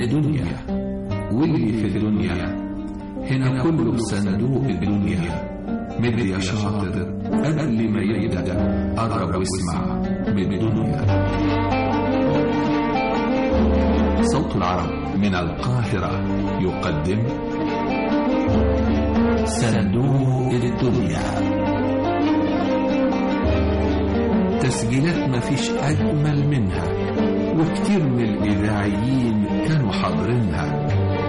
الدنيا واللي في الدنيا هنا كله بصندوق الدنيا مد يا شاطر قبل ما يبدأ قرب واسمع من الدنيا صوت العرب من القاهرة يقدم صندوق الدنيا تسجيلات مفيش أجمل منها وكتير من الإذاعيين كانوا حاضرينها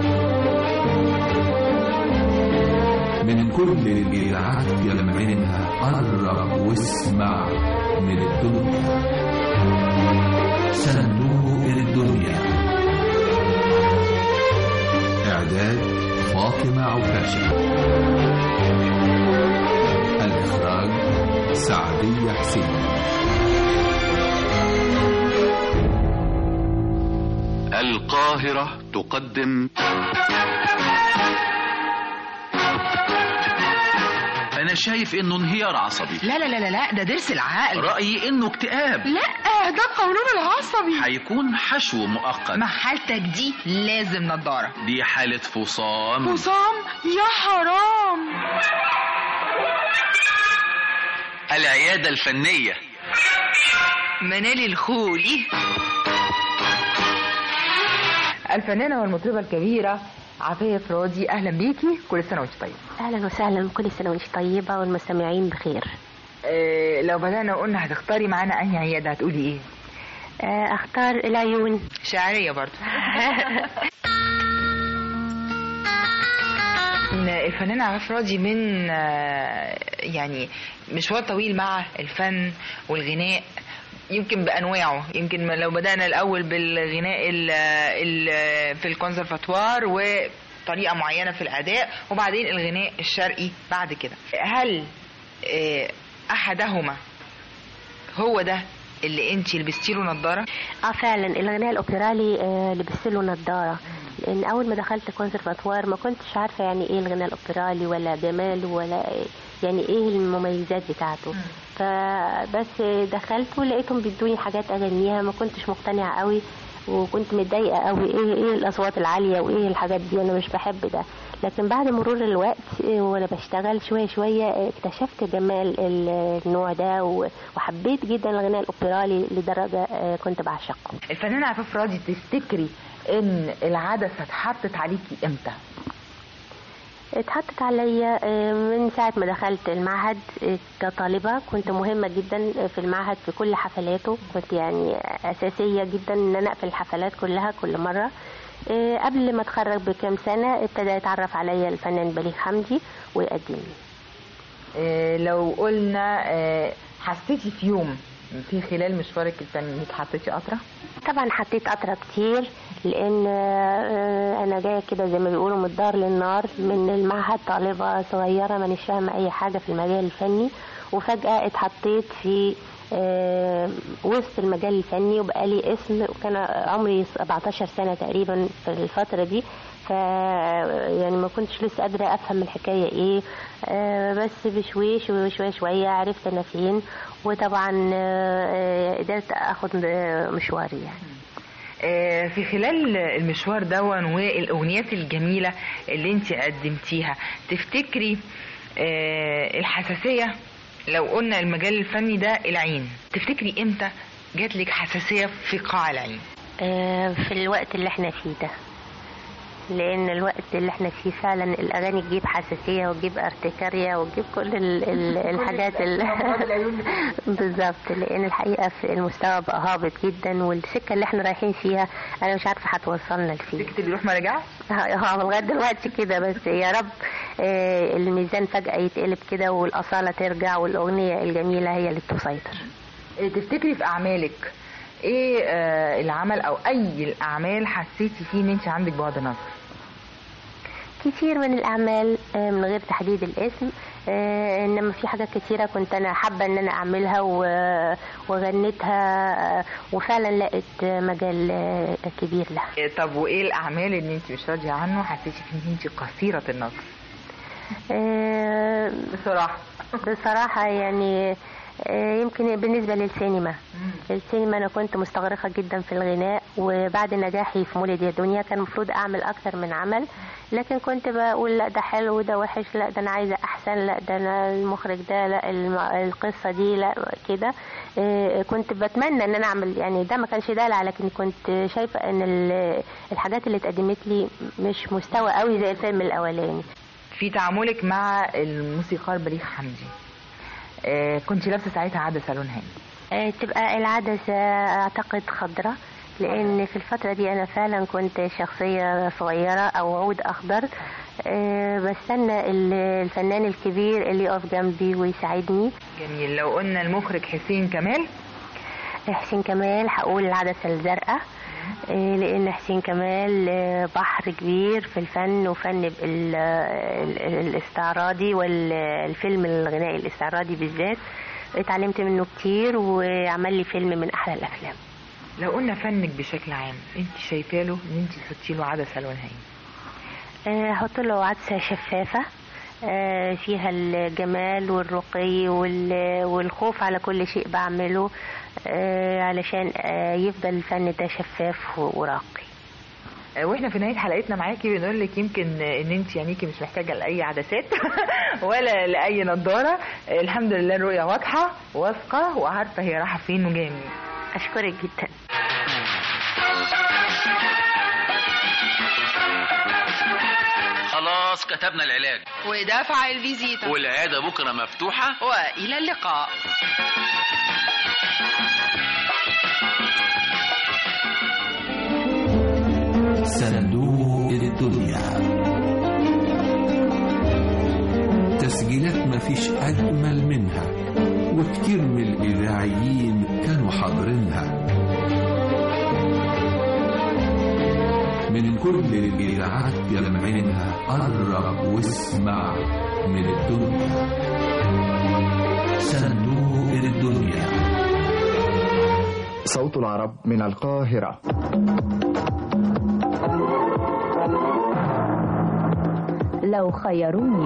من كل الإذاعات يلمعينها قرب واسمع من الدنيا صندوق الدنيا إعداد فاطمة عكاشة الإخراج سعدية حسين القاهرة تقدم أنا شايف إنه انهيار عصبي لا لا لا لا لا ده ضرس العقل رأيي إنه اكتئاب لا ده القولون العصبي هيكون حشو مؤقت مع حالتك دي لازم نضارة دي حالة فصام حسام يا حرام العيادة الفنية منال الخولي الفنانة والمطربة الكبيرة عافية فرادي أهلا بيكي كل سنة وانت طيبة اهلا وسهلا كل سنه وانت طيبه والمستمعين بخير اه لو بدأنا قلنا هتختاري معانا أنهي عيادة هتقولي إيه؟ آه، اختار العيون شعرية برضو إن الفنانة عفاف راضي من آه، يعني مشوار طويل مع الفن والغناء يمكن بانواعه يمكن لو بدانا الاول بالغناء ال ال في الكونسرفاتوار وطريقه معينه في الاداء وبعدين الغناء الشرقي بعد كده هل آه، احدهما هو ده اللي انت لبستي له نظاره اه فعلا الغناء الاوبرالي آه، لبست له نظاره لان اول ما دخلت كونسرفاتوار ما كنتش عارفه يعني ايه الغناء الاوبرالي ولا جماله ولا يعني ايه المميزات بتاعته فبس دخلت ولقيتهم بيدوني حاجات اغنيها ما كنتش مقتنعه قوي وكنت متضايقه قوي ايه ايه الاصوات العاليه وايه الحاجات دي انا مش بحب ده لكن بعد مرور الوقت آه، وانا بشتغل شويه شويه آه، اكتشفت جمال ال- النوع ده و- وحبيت جدا الغناء الاوبرالي لدرجه آه، كنت بعشقه الفنانه عفاف راضي تفتكري ان العدسه اتحطت عليكي امتى اتحطت عليا آه، من ساعة ما دخلت المعهد آه، كطالبة كنت مهمة جدا في المعهد في كل حفلاته كنت يعني أساسية جدا إن أنا أقفل الحفلات كلها كل مرة آه، قبل ما أتخرج بكام سنة ابتدى يتعرف عليا الفنان بليغ حمدي ويقدمني آه، لو قلنا آه، حسيتي في يوم في خلال مشوارك الفني انك حطيتي قطره طبعا حطيت قطرة كتير لان آه، انا جايه كده زي ما بيقولوا من الدار للنار من المعهد طالبه صغيره مانيش فاهمه اي حاجه في المجال الفني وفجاه اتحطيت في آه، وسط المجال الفني وبقالي اسم وكان عمري 17 سنه تقريبا في الفتره دي ف يعني ما كنتش لسه قادره افهم الحكايه ايه آه، بس بشويش وشويه شويه عرفت انا فين وطبعا آه، قدرت اخد آه، مشواري يعني آه، في خلال المشوار دون والاغنيات الجميله اللي انت قدمتيها تفتكري آه، الحساسيه لو قلنا المجال الفني ده العين تفتكري امتى جات لك حساسيه في قاع العين آه، في الوقت اللي احنا فيه ده لان الوقت اللي احنا فيه فعلا الاغاني تجيب حساسيه وتجيب ارتكاريا وتجيب كل ال ال الحاجات ال- بالظبط لان الحقيقه في المستوى بقى هابط جدا والسكه اللي احنا رايحين فيها انا مش عارفه هتوصلنا لفين سكه بيروح ما رجعش اه لغايه دلوقتي كده بس يا رب آه، الميزان فجاه يتقلب كده والاصاله ترجع والاغنيه الجميله هي اللي تسيطر آه، تفتكري في اعمالك ايه آه، العمل او اي الاعمال حسيتي فيه ان انت عندك بعد نظر كتير من الأعمال آه، من غير تحديد الاسم آه، إنما في حاجات كتيرة كنت أنا حابة إن أنا أعملها و- وغنيتها آه، وفعلا لقيت آه، مجال آه، كبير لها آه، طب وايه الاعمال اللي انت مش راضيه عنه حسيتي فيه ان انت قصيره النظر آه، بصراحه بصراحة يعني آه، يمكن بالنسبة للسينما السينما أنا كنت مستغرقة جدا في الغناء وبعد نجاحي في مولد يا دنيا كان المفروض أعمل أكثر من عمل لكن كنت بقول لا ده حلو ده وحش لا ده أنا عايزة أحسن لا ده أنا المخرج ده لا الم- القصة دي لا كده آه، كنت بتمنى ان انا اعمل يعني ده ما كانش دلع لكن كنت شايفه ان ال- الحاجات اللي اتقدمت لي مش مستوى قوي زي الفيلم الاولاني في تعاملك مع الموسيقار بليغ حمدي آه، كنت لابسه ساعتها عدسه لونها إيه؟ آه، تبقى العدسة أعتقد خضراء لأن في الفترة دي أنا فعلا كنت شخصية صغيرة أو عود أخضر آه، بستنى ال- الفنان الكبير اللي يقف جنبي ويساعدني جميل لو قلنا المخرج حسين كمال حسين كمال هقول العدسة الزرقاء آه، لأن حسين كمال آه، بحر كبير في الفن وفن ال- ال- ال- الاستعراضي والفيلم الغنائي الاستعراضي بالذات اتعلمت منه كتير وعمل لي فيلم من أحلى الأفلام لو قلنا فنك بشكل عام انت شايفه له ان انت تحطي له عدسه لونها ايه آه، احط له عدسه شفافه آه، فيها الجمال والرقي وال- والخوف على كل شيء بعمله آه، علشان آه، يفضل الفن ده شفاف و- وراقي آه، واحنا في نهايه حلقتنا معاكي بنقول لك يمكن آه، ان انت يعنيكي مش محتاجه لاي عدسات ولا لاي نظاره آه، الحمد لله الرؤيه واضحه واثقه وعارفه هي رايحه فين وجايه منين اشكرك جدا خلاص كتبنا العلاج ودفع الفيزيتا والعيادة بكرة مفتوحة وإلى اللقاء صندوق الدنيا تسجيلات مفيش أجمل منها وكتير من الإذاعيين كانوا حاضرينها من كل الإذاعات جمعينها قرب واسمع من الدنيا صندوق الدنيا صوت العرب من القاهرة لو خيروني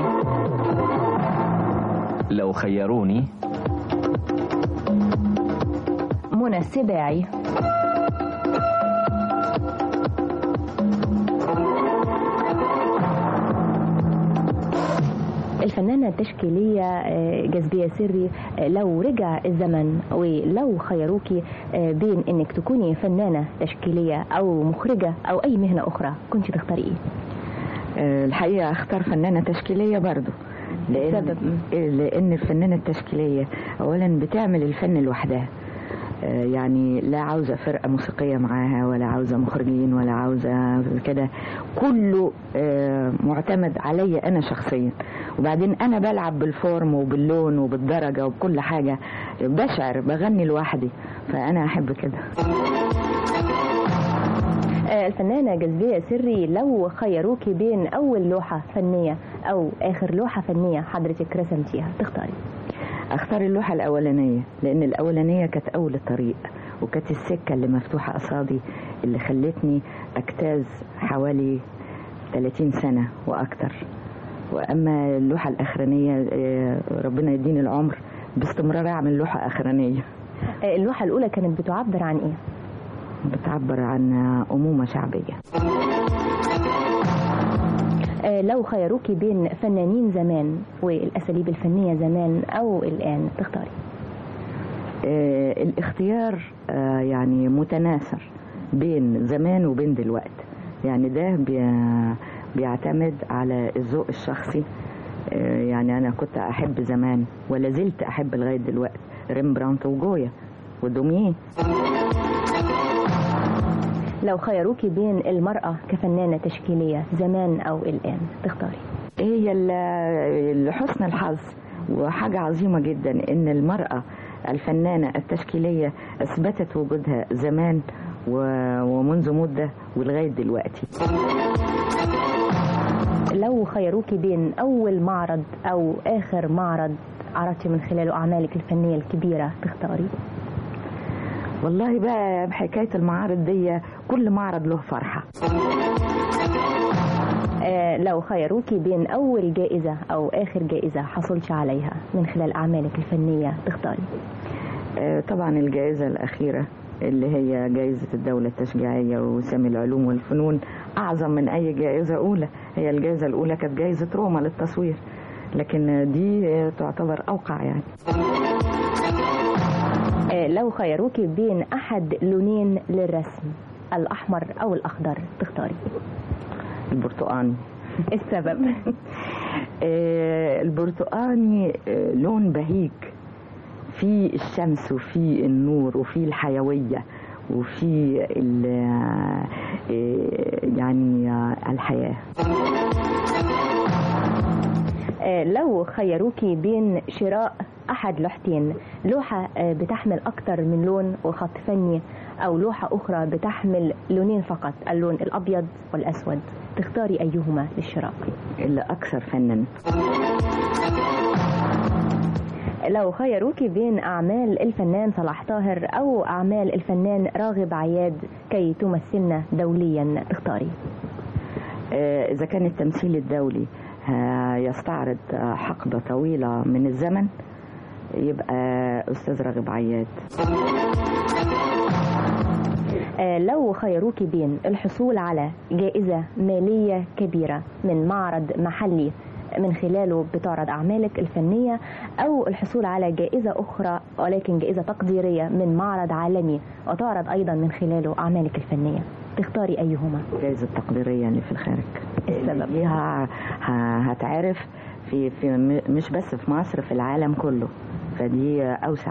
لو خيروني منى السباعي الفنانة التشكيلية آه، جاذبية سري آه، لو رجع الزمن ولو خيروكي آه، بين انك تكوني فنانة تشكيلية او مخرجة او اي مهنة اخرى كنت تختاري ايه؟ آه، الحقيقة اختار فنانة تشكيلية برضو لأن, سبب؟ لأن الفنانة التشكيلية أولا بتعمل الفن لوحدها آه، يعني لا عاوزة فرقة موسيقية معاها ولا عاوزة مخرجين ولا عاوزة كده كله آه، معتمد عليا أنا شخصيا وبعدين أنا بلعب بالفورم وباللون وبالدرجة وبكل حاجة بشعر بغني لوحدي فأنا أحب كده آه، الفنانة جاذبية سري لو خيروكي بين أول لوحة فنية أو آخر لوحة فنية حضرتك رسمتيها تختاري اختار اللوحة الأولانية لأن الأولانية كانت أول الطريق وكانت السكة اللي مفتوحة قصادي اللي خلتني أجتاز حوالي 30 سنة وأكتر وأما اللوحة الأخرانية آه، ربنا يديني العمر باستمرار أعمل لوحة أخرانية آه، اللوحة الأولى كانت بتعبر عن إيه؟ بتعبر عن أمومة شعبية آه، لو خيروكي بين فنانين زمان والأساليب الفنية زمان أو الآن تختاري آه، الاختيار آه، يعني متناثر بين زمان وبين دلوقت يعني ده بي- بيعتمد على الذوق الشخصي آه، يعني انا كنت احب زمان ولا زلت احب لغايه دلوقتي ريمبرانت وجويا ودوميه لو خيروكي بين المرأة كفنانة تشكيلية زمان أو الآن تختاري هي ال- لحسن الحظ وحاجة عظيمة جدا ان المرأة الفنانة التشكيلية اثبتت وجودها زمان و- ومنذ مدة ولغاية دلوقتي لو خيروكي بين أول معرض أو آخر معرض عرضتي من خلاله أعمالك الفنية الكبيرة تختاري والله بقى بحكاية المعارض دي كل معرض له فرحة آه، لو خيروكي بين أول جائزة أو آخر جائزة حصلت عليها من خلال أعمالك الفنية تختاري آه، طبعا الجائزة الأخيرة اللي هي جائزة الدولة التشجيعية وسامي العلوم والفنون أعظم من أي جائزة أولى هي الجائزة الأولى كانت جائزة روما للتصوير لكن دي آه، تعتبر أوقع يعني آه، لو خيروكي بين أحد لونين للرسم الأحمر أو الأخضر تختاري البرتقاني السبب آه، البرتقاني آه، لون بهيج في الشمس وفي النور وفي الحيوية وفي ال- آه، يعني آه، الحياة آه، لو خيروكي بين شراء أحد لوحتين لوحة آه، بتحمل أكتر من لون وخط فني أو لوحة أخرى بتحمل لونين فقط اللون الأبيض والأسود تختاري أيهما للشراء اللي أكثر فنا لو خيروكي بين أعمال الفنان صلاح طاهر أو أعمال الفنان راغب عياد كي تمثلنا دوليا تختاري آه، إذا كان التمثيل الدولي آه، يستعرض آه، حقبة طويلة من الزمن يبقى أستاذ راغب عياد آه، لو خيروكي بين الحصول على جائزة مالية كبيرة من معرض محلي من خلاله بتعرض أعمالك الفنية أو الحصول على جائزة أخرى ولكن جائزة تقديرية من معرض عالمي وتعرض أيضا من خلاله أعمالك الفنية تختاري أيهما الجائزة التقديرية اللي في الخارج السبب دي ه- ه- هتعرف في, في م- مش بس في مصر في العالم كله فدي أوسع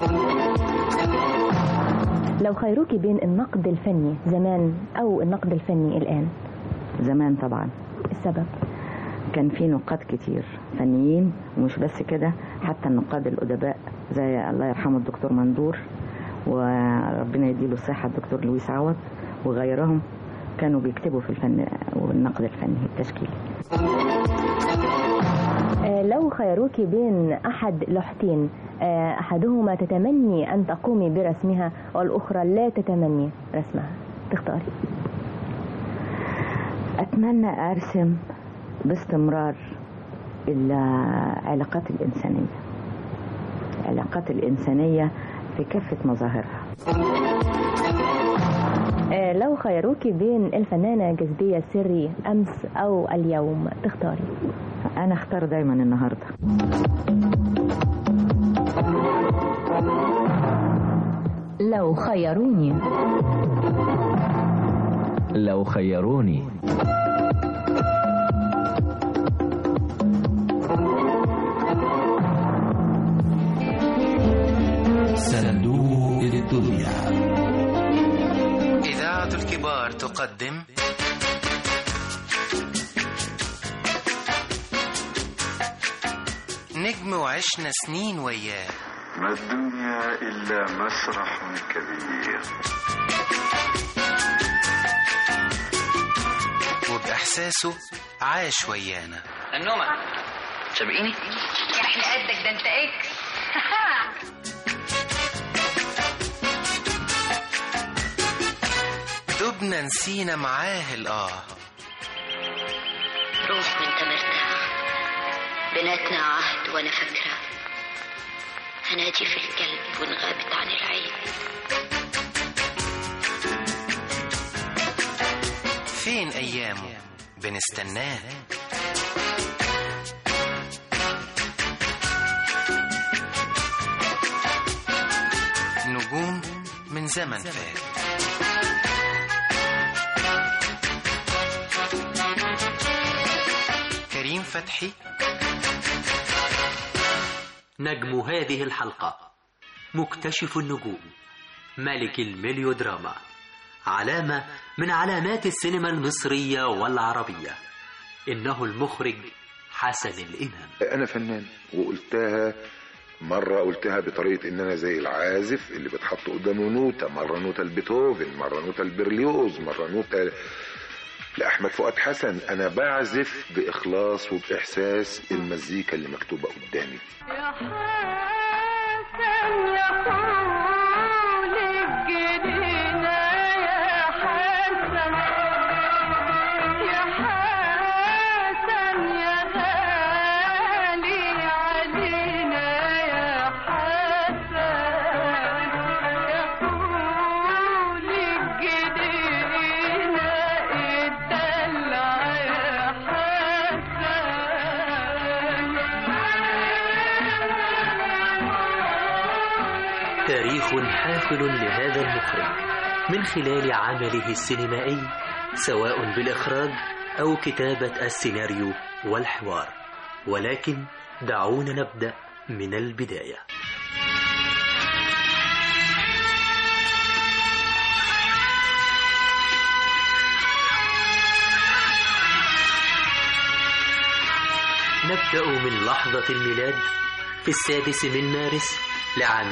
لو خيروكي بين النقد الفني زمان أو النقد الفني الآن زمان طبعا السبب كان في نقاد كتير فنيين ومش بس كده حتى النقاد الأدباء زي الله يرحمه الدكتور مندور وربنا يديله الصحة الدكتور لويس عوض وغيرهم كانوا بيكتبوا في الفن والنقد الفني التشكيلي آه، لو خيروكي بين أحد لوحتين آه، أحدهما تتمني أن تقومي برسمها والأخرى لا تتمني رسمها تختاري أتمنى أرسم باستمرار العلاقات الإنسانية العلاقات الإنسانية في كافة مظاهرها آه، لو خيروكي بين الفنانة جذبية سري أمس أو اليوم تختاري أنا أختار دايما النهاردة لو خيروني لو خيروني صندوق الدنيا إذاعة الكبار تقدم نجم وعشنا سنين وياه ما الدنيا إلا مسرح كبير وبإحساسه عاش ويانا النومة سابقيني احنا قدك ده انت اكس دبنا نسينا معاه الآه روح وانت مرتاح بيناتنا عهد وانا فاكره هنادي في القلب وان غابت عن العين فين أيامه بنستناه نجوم من زمن فات كريم فتحي نجم هذه الحلقة مكتشف النجوم ملك الميليودراما علامة من علامات السينما المصرية والعربية إنه المخرج حسن الإمام انا فنان وقلتها مرة قلتها بطريقة ان انا زي العازف اللي بتحط قدامه نوتة مرة نوتة لبيتهوفن مرة نوتة لبرليوز مرة نوتة لأحمد فؤاد حسن أنا بعزف بإخلاص وبإحساس المزيكا اللي مكتوبة قدامي يا حسن يا قول الجنينة يا حسن يا حسن تاريخ حافل لهذا المخرج من خلال عمله السينمائي سواء بالإخراج أو كتابة السيناريو والحوار ولكن دعونا نبدأ من البداية نبدأ من لحظة الميلاد في السادس من مارس لعام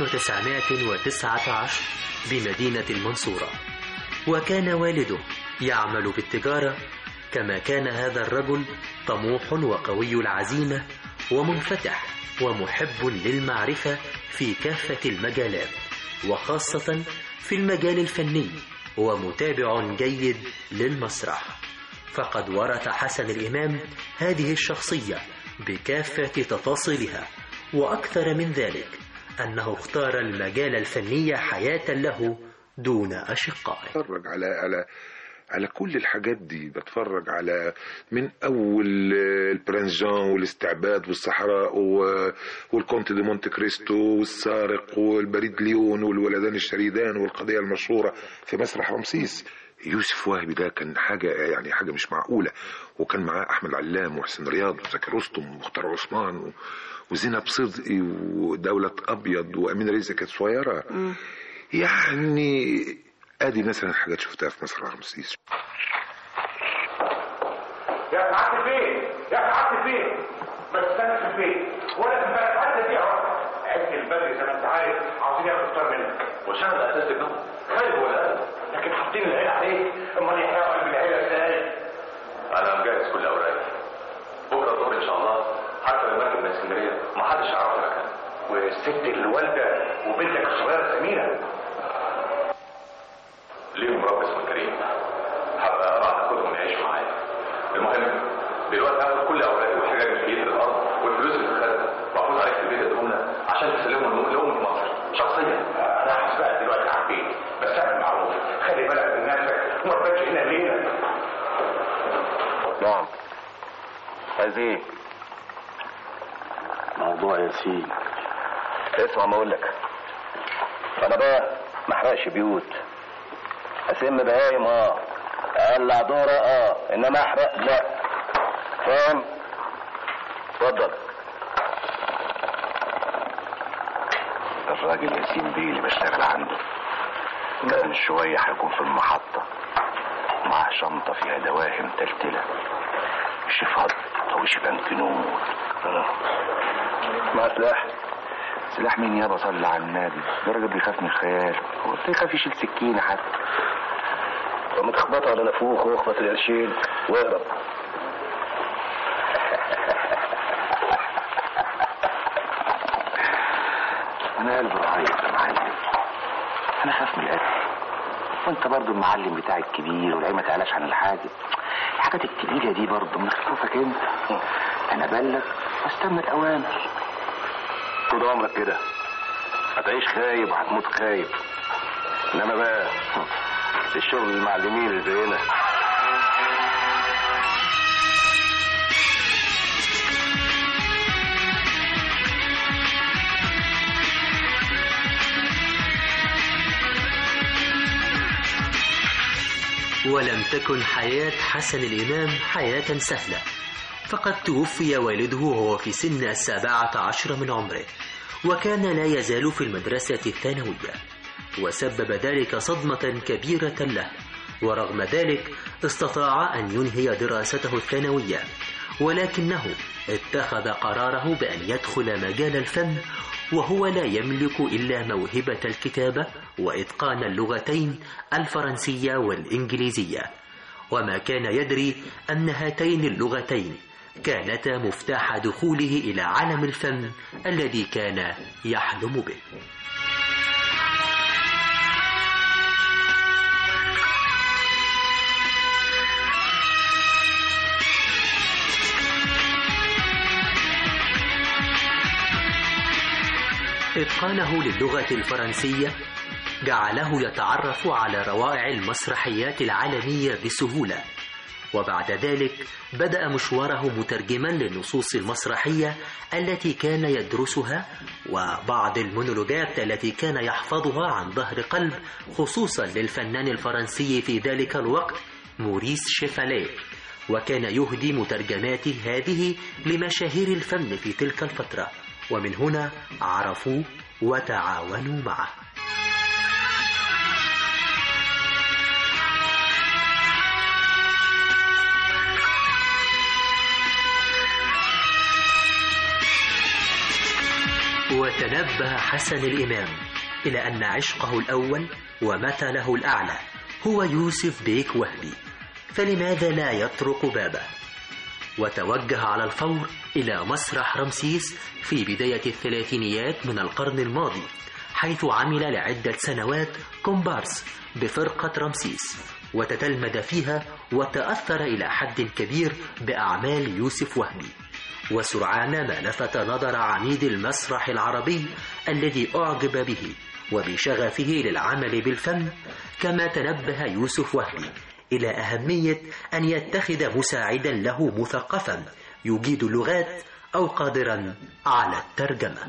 1919 بمدينة المنصورة وكان والده يعمل بالتجارة كما كان هذا الرجل طموح وقوي العزيمة ومنفتح ومحب للمعرفة في كافة المجالات وخاصة في المجال الفني ومتابع جيد للمسرح فقد ورث حسن الإمام هذه الشخصية بكافة تفاصيلها وأكثر من ذلك أنه اختار المجال الفني حياة له دون أشقائه بتفرج على على على كل الحاجات دي بتفرج على من اول البرنس جان والاستعباد والصحراء و- والكونت دي مونte كريستو والسارق والبريد ليون والولدان الشريدان والقضيه المشهوره في مسرح رمسيس يوسف وهبي ده كان حاجه يعني حاجه مش معقوله وكان معاه احمد علام وحسين رياض وزكي رستم ومختار عثمان و- وزينب صدقي ودولة أبيض وأمين رزق كانت صغيرة يعني ادي مثلا حاجات شفتها في مسرح رمسيس يا قعدت فين؟ يا قعدت فين؟ ما تستنى في البيت ولا في البلد حتى دي عد البدري زي ما انت عارف عاوزين ياخدوا اكتر منك وشغل اساس الجو خالد ولا أنا. لكن حاطين العيله عليك امال يحيوا قلب العيله ازاي؟ انا مجهز كل اوراقي بكره الظهر ان شاء الله حتى لما اركب من اسكندريه ما حدش يعرف مكان والست الوالده وبنتك الصغيره سميره ليهم رب اسمه كريم هبقى ابعت اخدهم يعيشوا معايا المهم دلوقتي هاخد كل اوراقي والحاجات اللي في ايدي الارض والفلوس اللي في الخزنه واحط عليك في البيت ادهمنا عشان تسلمهم لامة مصر شخصيا انا هحسبها دلوقتي على البيت بس اعمل معروف خلي بالك من نفسك وما تباتش هنا الليله نعم عايز ايه موضوع ياسين اسمع ما اقول لك انا بقى ما احرقش بيوت اسم بهايم اه اقلع دوره اه انما احرق لا فاهم اتفضل الراجل ياسين بيه اللي بشتغل عنده كمان شوية هيكون في المحطة معاه شنطة فيها دواهم تلتلة وشي فضل وشي بنكنوت مع سلاح سلاح مين يابا صلى على النبي ده راجل بيخاف من الخيال هو ازاي يخاف يشيل سكينة حتى لما تخبطها على نافوخ واخبط القرشين واهرب انا قلبي رهيب يا معلم انا خاف من القتل وانت برضو المعلم بتاعي الكبير والعين ما تعلاش عن الحاجة الحاجات الكبيرة دي برضو من خوفك انت انا بلغ واستنى الاوامر طول عمرك كده هتعيش خايب وهتموت خايب انما بقى الشغل المعلمين اللي زينا ولم تكن حياة حسن الإمام حياة سهلة فقد توفي والده وهو في سن السابعة عشر من عمره وكان لا يزال في المدرسة الثانوية وسبب ذلك صدمة كبيرة له ورغم ذلك استطاع أن ينهي دراسته الثانوية ولكنه اتخذ قراره بأن يدخل مجال الفن وهو لا يملك إلا موهبة الكتابة وإتقان اللغتين الفرنسية والإنجليزية وما كان يدري أن هاتين اللغتين كانتا مفتاح دخوله إلى عالم الفن الذي كان يحلم به إتقانه للغة الفرنسية جعله يتعرف على روائع المسرحيات العالمية بسهولة وبعد ذلك بدأ مشواره مترجما للنصوص المسرحية التي كان يدرسها وبعض المونولوجات التي كان يحفظها عن ظهر قلب خصوصا للفنان الفرنسي في ذلك الوقت موريس شيفاليه وكان يهدي مترجماته هذه لمشاهير الفن في تلك الفترة ومن هنا عرفوه وتعاونوا معه وتنبه حسن الإمام إلى أن عشقه الأول ومثله الأعلى هو يوسف بيك وهبي فلماذا لا يطرق بابه وتوجه على الفور إلى مسرح رمسيس في بداية الثلاثينيات من القرن الماضي حيث عمل لعدة سنوات كومبارس بفرقة رمسيس وتتلمذ فيها وتأثر إلى حد كبير بأعمال يوسف وهبي وسرعان ما لفت نظر عميد المسرح العربي الذي أعجب به وبشغفه للعمل بالفن كما تنبه يوسف وهبي إلى أهمية أن يتخذ مساعدا له مثقفا يجيد اللغات أو قادرا على الترجمة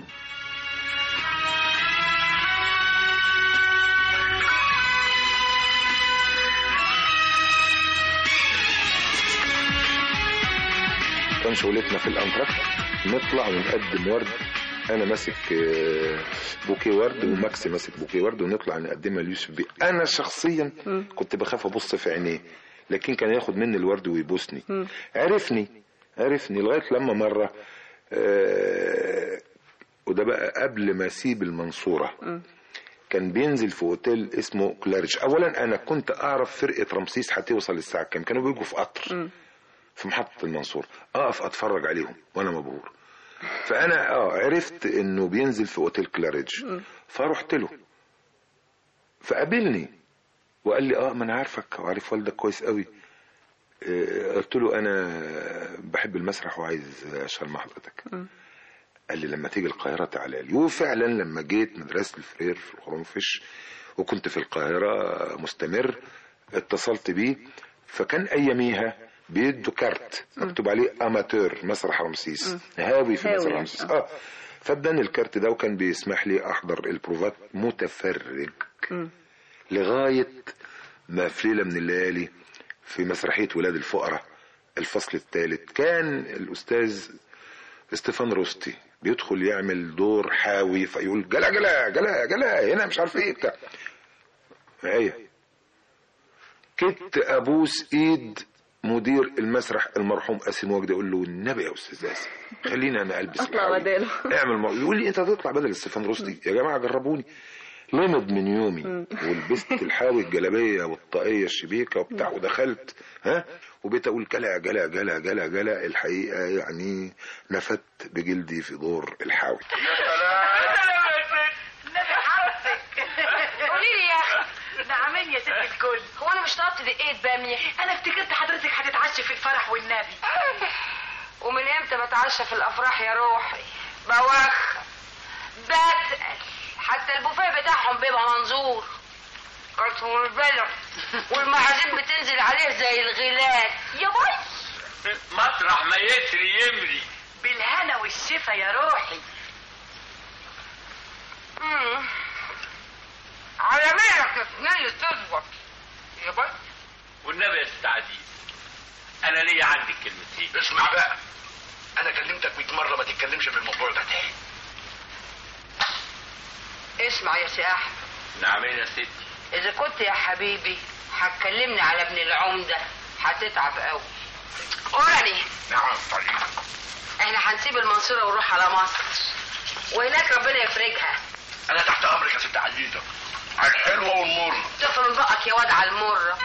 كان شغلتنا في الانتراكت نطلع ونقدم ورد انا ماسك آه، بوكيه ورد وماكسي ماسك بوكيه ورد ونطلع نقدمها ليوسف بيه انا شخصيا كنت بخاف ابص في عينيه لكن كان ياخد مني الورد ويبوسني عرفني عرفني لغايه لما مره آه، وده بقى قبل ما اسيب المنصوره كان بينزل في اوتيل اسمه كلارج اولا انا كنت اعرف فرقه رمسيس هتوصل الساعه كام كانوا بيجوا في قطر في محطه المنصوره اقف اتفرج عليهم وانا مبهور فانا اه عرفت انه بينزل في اوتيل كلارج فرحت له فقابلني وقال لي اه ما انا عارفك وعارف والدك كويس قوي آه، قلت له انا بحب المسرح وعايز اشتغل مع حضرتك قال لي لما تيجي القاهرة تعالى لي وفعلا لما جيت مدرسة الفرير في الخرنفش وكنت في القاهرة مستمر اتصلت بيه فكان أياميها بيدوا كارت مكتوب عليه أماتور مسرح رمسيس هاوي في هاوي. مسرح رمسيس اه فاداني الكارت ده وكان بيسمح لي احضر البروفات متفرج لغاية ما في ليلة من الليالي في مسرحية ولاد الفقراء الفصل الثالث كان الأستاذ استيفان روستي بيدخل يعمل دور حاوي فيقول جلا جلا جلا جلا هنا مش عارف ايه بتاع معايا كنت ابوس ايد مدير المسرح المرحوم قاسم وجدي اقول له النبي يا استاذ قاسم خليني انا البس اطلع الحاوي. بداله اعمل مر... يقول لي انت هتطلع بدل ستيفان روستي يا جماعه جربوني لمض من يومي ولبست الحاوي الجلابيه والطاقيه الشبيكه وبتاع ودخلت ها وبقيت اقول جلا جلا جلا جلا جلا الحقيقه يعني نفدت بجلدي في دور الحاوي النبي حرصك قولي لي يا اخي نعمين يا ست الكل هو انا مش طلبت دقيقه باميه انا افتكرت حضرتك هتتعشى في الفرح والنبي ومن امتى بتعشى في الافراح يا روحي بوخ بتقل حتى البوفيه بتاعهم بيبقى منظور قلتهم البلد والمعازيم بتنزل عليه زي الغلال يا باي مطرح ما يسري يمري بالهنا والشفا يا روحي مم. على مالك يا سنية تظبط يا بس والنبي يا ست عزيز انا ليا عندك كلمتين اسمع بقى انا كلمتك 100 مره ما تتكلمش في الموضوع ده تاني اسمع يا سي احمد نعمين يا ستي اذا كنت يا حبيبي هتكلمني على ابن العمده هتتعب قوي قولي نعم طيب احنا هنسيب المنصوره ونروح على مصر وهناك ربنا يفرجها انا تحت امرك يا ست عزيزه على الحلوه والمره تفرم بقك يا واد على المره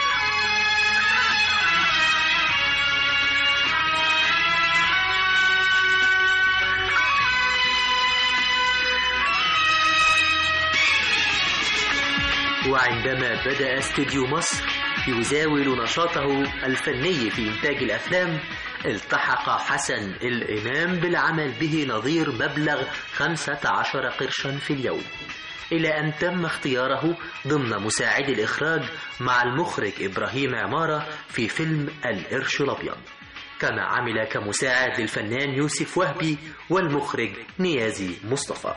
وعندما بدأ استوديو مصر يزاول نشاطه الفني في إنتاج الأفلام التحق حسن الإمام بالعمل به نظير مبلغ 15 قرشا في اليوم إلى أن تم اختياره ضمن مساعد الإخراج مع المخرج إبراهيم عمارة في فيلم القرش الأبيض كما عمل كمساعد للفنان يوسف وهبي والمخرج نيازي مصطفى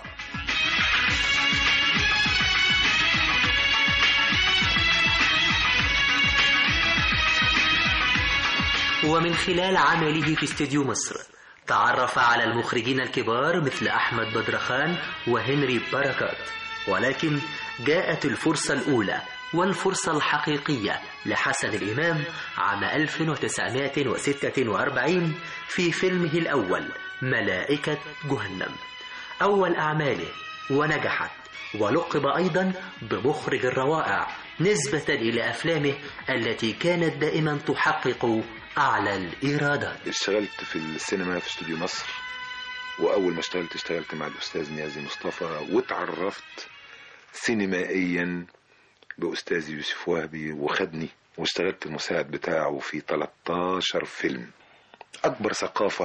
ومن خلال عمله في استديو مصر تعرف على المخرجين الكبار مثل أحمد بدرخان وهنري بركات ولكن جاءت الفرصة الأولى والفرصة الحقيقية لحسن الإمام عام 1946 في فيلمه الأول ملائكة جهنم أول أعماله ونجحت ولقب أيضا بمخرج الروائع نسبة إلى أفلامه التي كانت دائما تحقق أعلى الإيرادات اشتغلت في السينما في استوديو مصر واول ما اشتغلت اشتغلت مع الاستاذ نيازي مصطفى واتعرفت سينمائيا باستاذ يوسف وهبي وخدني واشتغلت المساعد بتاعه في 13 فيلم اكبر ثقافه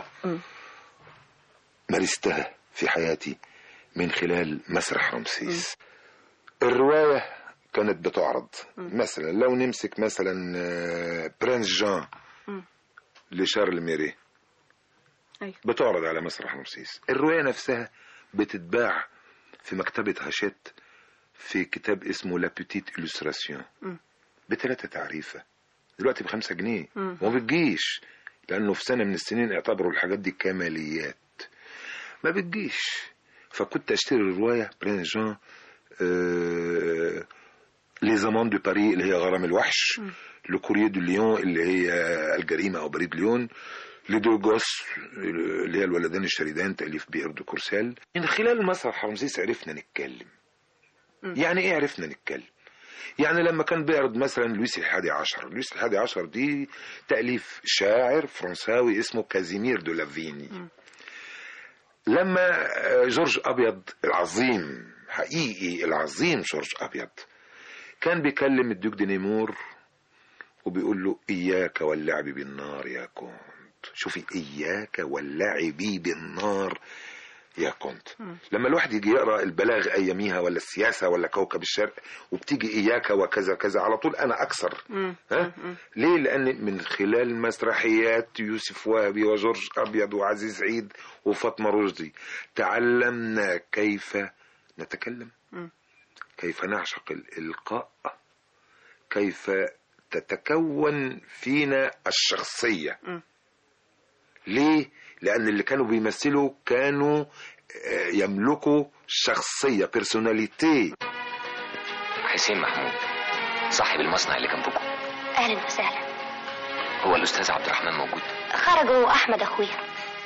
مارستها في حياتي من خلال مسرح رمسيس الروايه كانت بتعرض مثلا لو نمسك مثلا آه، برنس جان لشارل ميري بتعرض على مسرح رمسيس الرواية نفسها بتتباع في مكتبة هاشيت في كتاب اسمه لا بيتيت إلوستراسيون بثلاثة تعريفة دلوقتي بخمسة جنيه مم. وما بتجيش لأنه في سنة من السنين اعتبروا الحاجات دي كماليات ما بتجيش فكنت أشتري الرواية برين جان آه لي زمان دو باري اللي هي غرام الوحش لو كورير دو ليون اللي هي الجريمة أو بريد ليون لي دو جوس اللي هي الولدان الشريدان تأليف بئر دو كورسال من خلال مسرح رمسيس عرفنا نتكلم يعني ايه عرفنا نتكلم يعني لما كان بيعرض مثلا لويس الحادي عشر لويس الحادي عشر دي تأليف شاعر فرنساوي اسمه كازيمير دو لافيني لما آه، جورج أبيض العظيم حقيقي العظيم جورج أبيض كان بيكلم الدوك دي نيمور وبيقول له إياك واللعب بالنار يا كونت شوفي إياك واللعب بالنار يا كونت لما الواحد يجي يقرا البلاغ اياميها ولا السياسه ولا كوكب الشرق وبتيجي اياك وكذا كذا على طول انا اكثر ها ليه لان من خلال مسرحيات يوسف وهبي وجورج ابيض وعزيز عيد وفاطمه رشدي تعلمنا كيف نتكلم كيف نعشق الالقاء كيف تتكون فينا الشخصيه ليه لان اللي كانوا بيمثلوا كانوا آه، يملكوا شخصيه بيرسوناليتي حسين محمود صاحب المصنع اللي جنبكم اهلا وسهلا هو الاستاذ عبد الرحمن موجود خرجوا احمد اخويا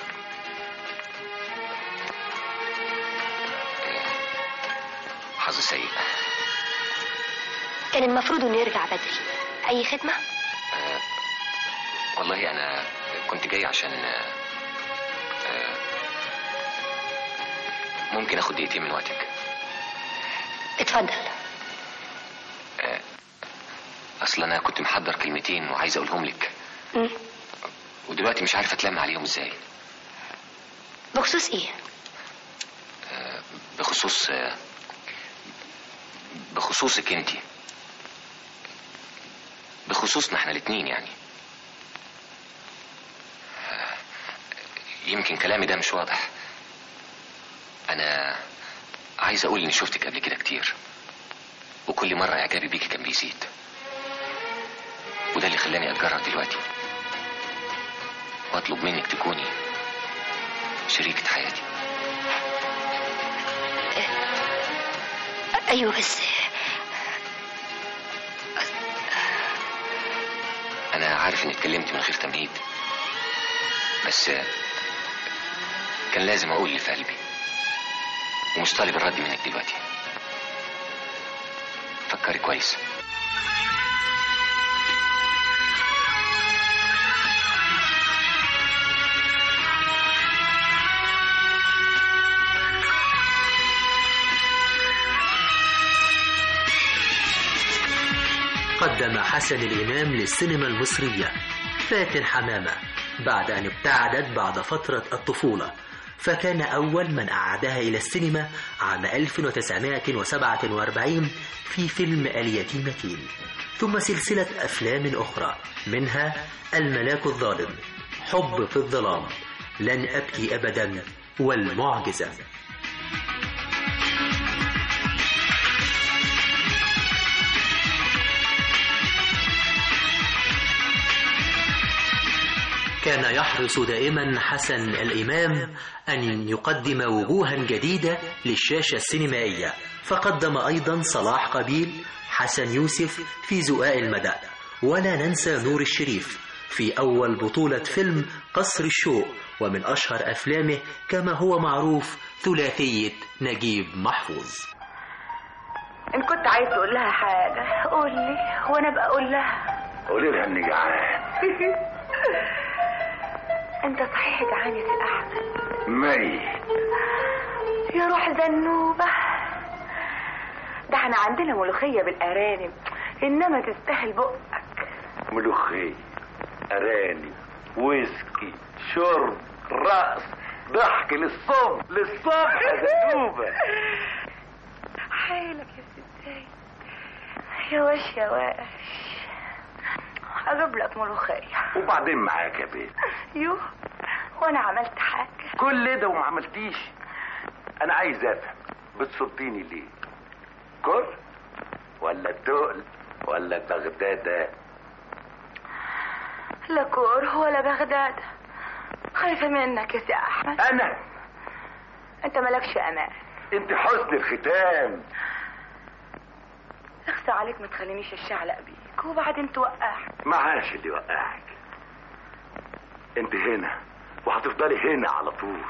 حظ سيء كان المفروض انه يرجع بدري اي خدمه آه، والله انا كنت جاي عشان آه، آه، ممكن اخد دقيقتين من وقتك اتفضل آه، اصل انا كنت محضر كلمتين وعايز اقولهم لك مم. ودلوقتي مش عارف اتلم عليهم ازاي بخصوص ايه آه، بخصوص آه، بخصوصك انت بخصوصنا احنا الاتنين يعني آه، يمكن كلامي ده مش واضح انا عايز اقول اني شفتك قبل كده كتير وكل مرة اعجابي بيكي كان بيزيد وده اللي خلاني اتجرأ دلوقتي واطلب منك تكوني شريكة حياتي ايوه بس انا عارف اني اتكلمت من غير تمهيد بس كان لازم اقول اللي في قلبي ومش طالب الرد منك دلوقتي فكري كويس قدم حسن الإمام للسينما المصرية فاتن حمامة بعد أن ابتعدت بعد فترة الطفولة فكان أول من أعادها إلى السينما عام 1947 في فيلم اليتيمتين ثم سلسلة أفلام أخرى منها الملاك الظالم حب في الظلام لن أبكي أبدا والمعجزة كان يحرص دائما حسن الإمام أن يقدم وجوها جديدة للشاشة السينمائية فقدم أيضا صلاح قبيل حسن يوسف في زقاق المدى ولا ننسى نور الشريف في أول بطولة فيلم قصر الشوق ومن أشهر أفلامه كما هو معروف ثلاثية نجيب محفوظ ان كنت عايز تقول لها حاجه قول لي وانا بقول لها قولي لها اني جعان انت صحيح جعان يا سي احمد ميت يا روح زنوبه ده احنا عندنا ملوخيه بالارانب انما تستاهل بقك ملوخية أرانب ويسكي شرب رقص ضحك للصبح للصبح يا زنوبة حيلك يا ستاي يا وش يا واش اجيب لك ملوخيه وبعدين معاك يا بيه يو وانا عملت حاجه كل ده وما عملتيش انا عايز افهم بتصديني ليه كل ولا تقل ولا بغدادة لا كور ولا بغداد خايفه منك يا سي احمد انا انت مالكش امان انت حسن الختام اخسى عليك ما تخلينيش الشعلق بيك وبعدين توقعني معاش اللي يوقعك انت هنا وهتفضلي هنا على طول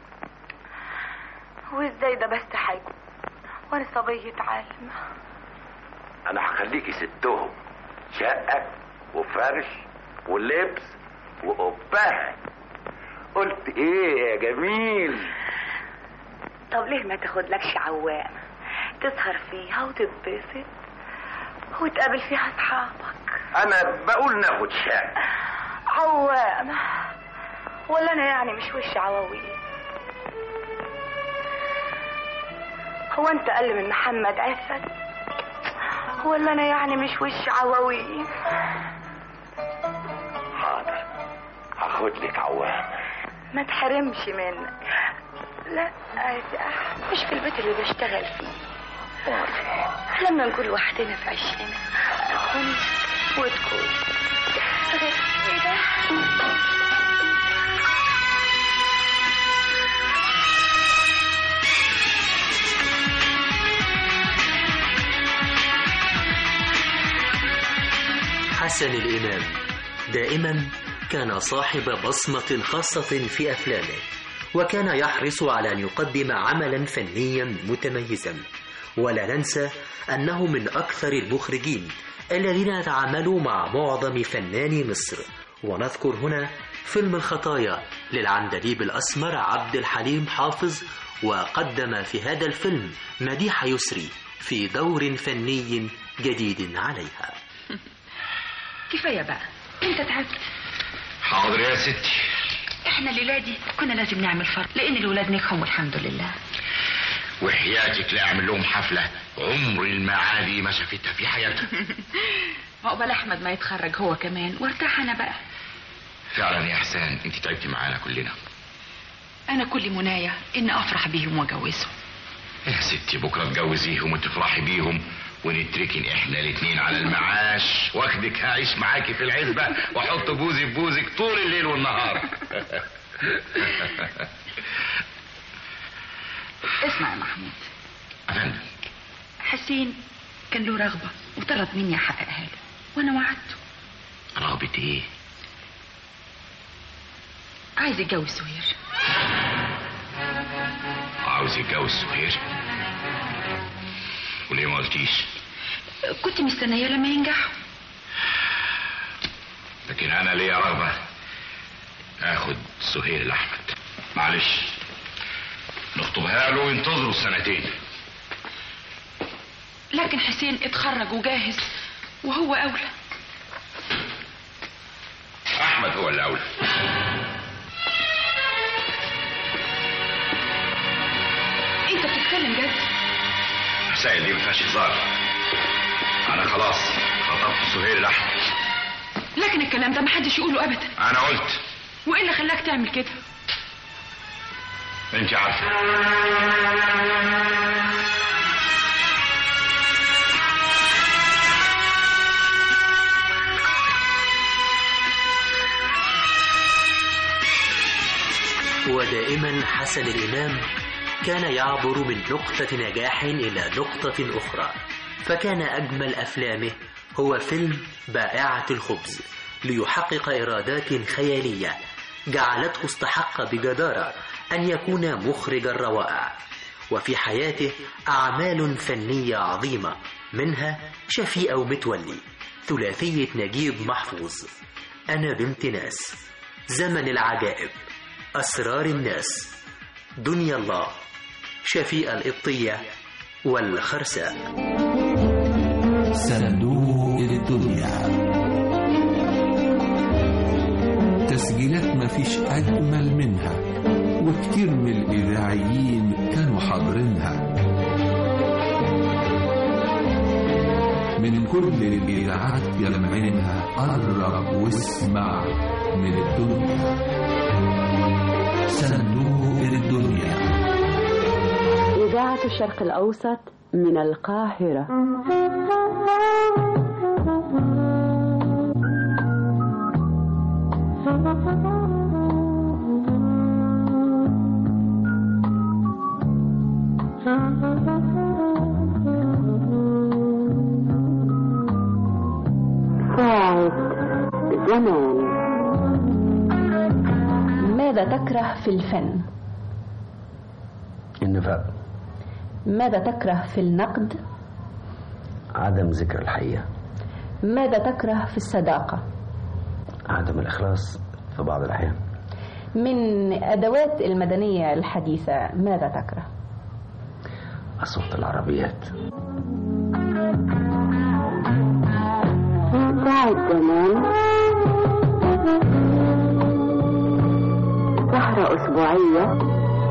وازاي ده بس هيكون وانا صبية عالمة انا هخليكي ستهم شقة وفرش ولبس وقبها قلت ايه يا جميل طب ليه ما تاخدلكش عوام تسهر فيها وتتبسط وتقابل فيها اصحابك انا بقول ناخد شقة عوام ولا انا يعني مش وش عواويل هو انت اقل من محمد عفت ولا انا يعني مش وش عواويل حاضر هاخد لك عوام ما تحرمش منك لا يا سي أحمد، مش في البيت اللي بشتغل فيه لما نكون لوحدنا في عشنا اكون وتكون غير كده حسن الإمام دائما كان صاحب بصمة خاصة في أفلامه وكان يحرص على أن يقدم عملا فنيا متميزا ولا ننسى أنه من أكثر المخرجين الذين تعاملوا مع معظم فناني مصر ونذكر هنا فيلم الخطايا للعندليب الأسمر عبد الحليم حافظ وقدم في هذا الفيلم مديحة يسري في دور فني جديد عليها كفايه بقى انت تعبت حاضر يا ستي احنا الليله دي كنا لازم نعمل فرق لان الولاد نجحوا والحمد لله وحياتك لا اعمل لهم حفله عمر المعادي ما شافتها في حياتها عقبال احمد ما يتخرج هو كمان وارتاح انا بقى فعلا يا احسان انت تعبتي معانا كلنا انا كل منايا ان افرح بيهم واجوزهم يا ستي بكره تجوزيهم وتفرحي بيهم ونتركن احنا الاتنين على المعاش واخدك هعيش معاكي في العزبه واحط بوزي في بوزك طول الليل والنهار اسمع يا محمود أفندم حسين كان له رغبه وطلب مني احققها له وانا وعدته رغبة ايه عايز يتجوز سهير عاوز يتجوز سهير وليه ما قلتيش كنت مستنيه لما ينجحوا لكن انا ليا رغبة اخد سهير لاحمد معلش نخطبها له وينتظروا السنتين لكن حسين اتخرج وجاهز وهو اولى احمد هو الاولى انت بتتكلم جد مسائل دي ما فيهاش هزار انا خلاص خطبت سهير الاحمد لكن الكلام ده محدش يقوله ابدا انا قلت وايه اللي خلاك تعمل كده انت عارفه ودائما حسن الإمام كان يعبر من نقطة نجاح إلى نقطة أخرى فكان أجمل أفلامه هو فيلم بائعة الخبز ليحقق إيرادات خيالية جعلته استحق بجدارة أن يكون مخرج الروائع وفي حياته أعمال فنية عظيمة منها شفيقة ومتولي ثلاثية نجيب محفوظ أنا بنت ناس زمن العجائب أسرار الناس دنيا الله شفيقة القبطية والخرساء صندوق الدنيا تسجيلات مفيش أجمل منها وكتير من الإذاعيين كانوا حاضرينها من كل الإذاعات يلمعينها قرب واسمع من الدنيا صندوق الدنيا إذاعة الشرق الأوسط من القاهرة ساعة زمان ماذا تكره في الفن النفاق ماذا تكره في النقد عدم ذكر الحقيقة ماذا تكره في الصداقة عدم الإخلاص في بعض الأحيان من أدوات المدنية الحديثة ماذا تكره أصوات العربيات ساعة زمان سهرة أسبوعية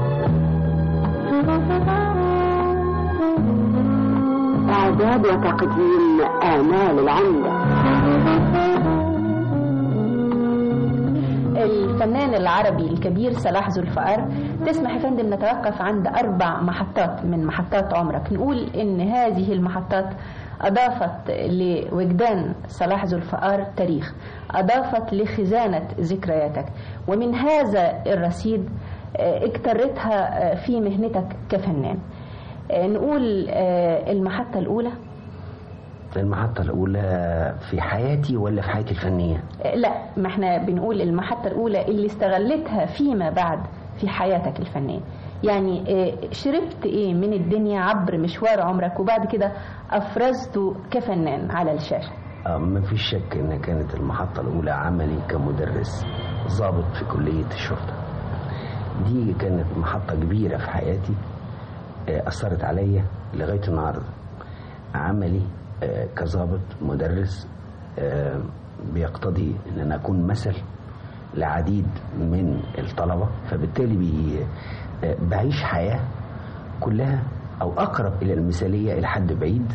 إعداد وتقديم آمال العمدة الفنان العربي الكبير صلاح ذو الفقار تسمح يا فندم نتوقف عند أربع محطات من محطات عمرك نقول إن هذه المحطات أضافت لوجدان صلاح ذو الفقار تاريخ أضافت لخزانة ذكرياتك ومن هذا الرصيد آه، اكترتها آه، في مهنتك كفنان آه، نقول آه، المحطة الأولى المحطة الأولى في حياتي ولا في حياتي الفنية آه، لا ما احنا بنقول المحطة الأولى اللي استغلتها فيما بعد في حياتك الفنية يعني آه، شربت ايه من الدنيا عبر مشوار عمرك وبعد كده أفرزته كفنان على الشاشة آه، ما فيش شك ان كانت المحطة الاولى عملي كمدرس ضابط في كلية الشرطة دي كانت محطة كبيرة في حياتي آه، اثرت عليا لغاية النهاردة عملي آه، كضابط مدرس آه، بيقتضي ان انا اكون مثل لعديد من الطلبة فبالتالي بي آه، بعيش حياة كلها او اقرب الى المثالية الى حد بعيد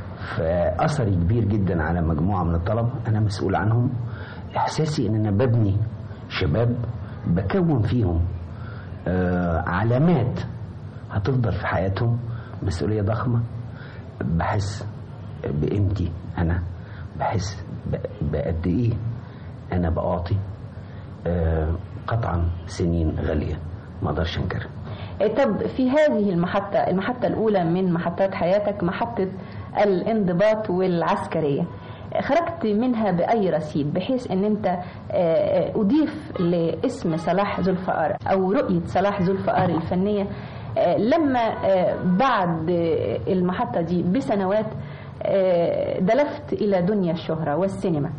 فاثري كبير جدا على مجموعه من الطلبه انا مسؤول عنهم احساسي ان انا ببني شباب بكون فيهم آه علامات هتفضل في حياتهم مسؤوليه ضخمه بحس بقيمتي انا بحس ب- بقد ايه انا بعطي آه قطعا سنين غاليه ما اقدرش انكرها آه، طب في هذه المحطة المحطة الأولى من محطات حياتك محطة الانضباط والعسكرية آه، خرجت منها بأي رصيد بحيث أن أنت آه، آه، أضيف لاسم صلاح ذو الفقار أو رؤية صلاح ذو الفقار الفنية آه، لما آه، بعد آه، المحطة دي بسنوات آه، دلفت إلى دنيا الشهرة والسينما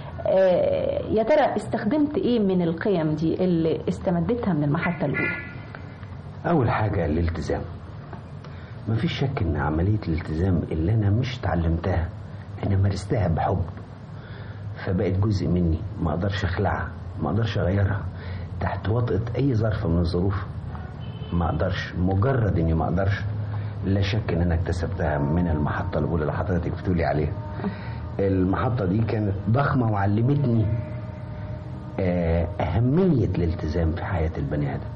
آه، يا ترى استخدمت إيه من القيم دي اللي استمدتها من المحطة الأولى أول حاجة الالتزام مفيش شك إن عملية الالتزام اللي أنا مش اتعلمتها أنا مارستها بحب فبقت جزء مني ما أقدرش أخلعها ما أقدرش أغيرها تحت وطأة أي ظرف من الظروف ما اقدرش مجرد اني ما اقدرش لا شك ان انا اكتسبتها من المحطه الاولى اللي حضرتك بتقولي عليها المحطه دي كانت ضخمه وعلمتني آه، اهميه الالتزام في حياه البني ادم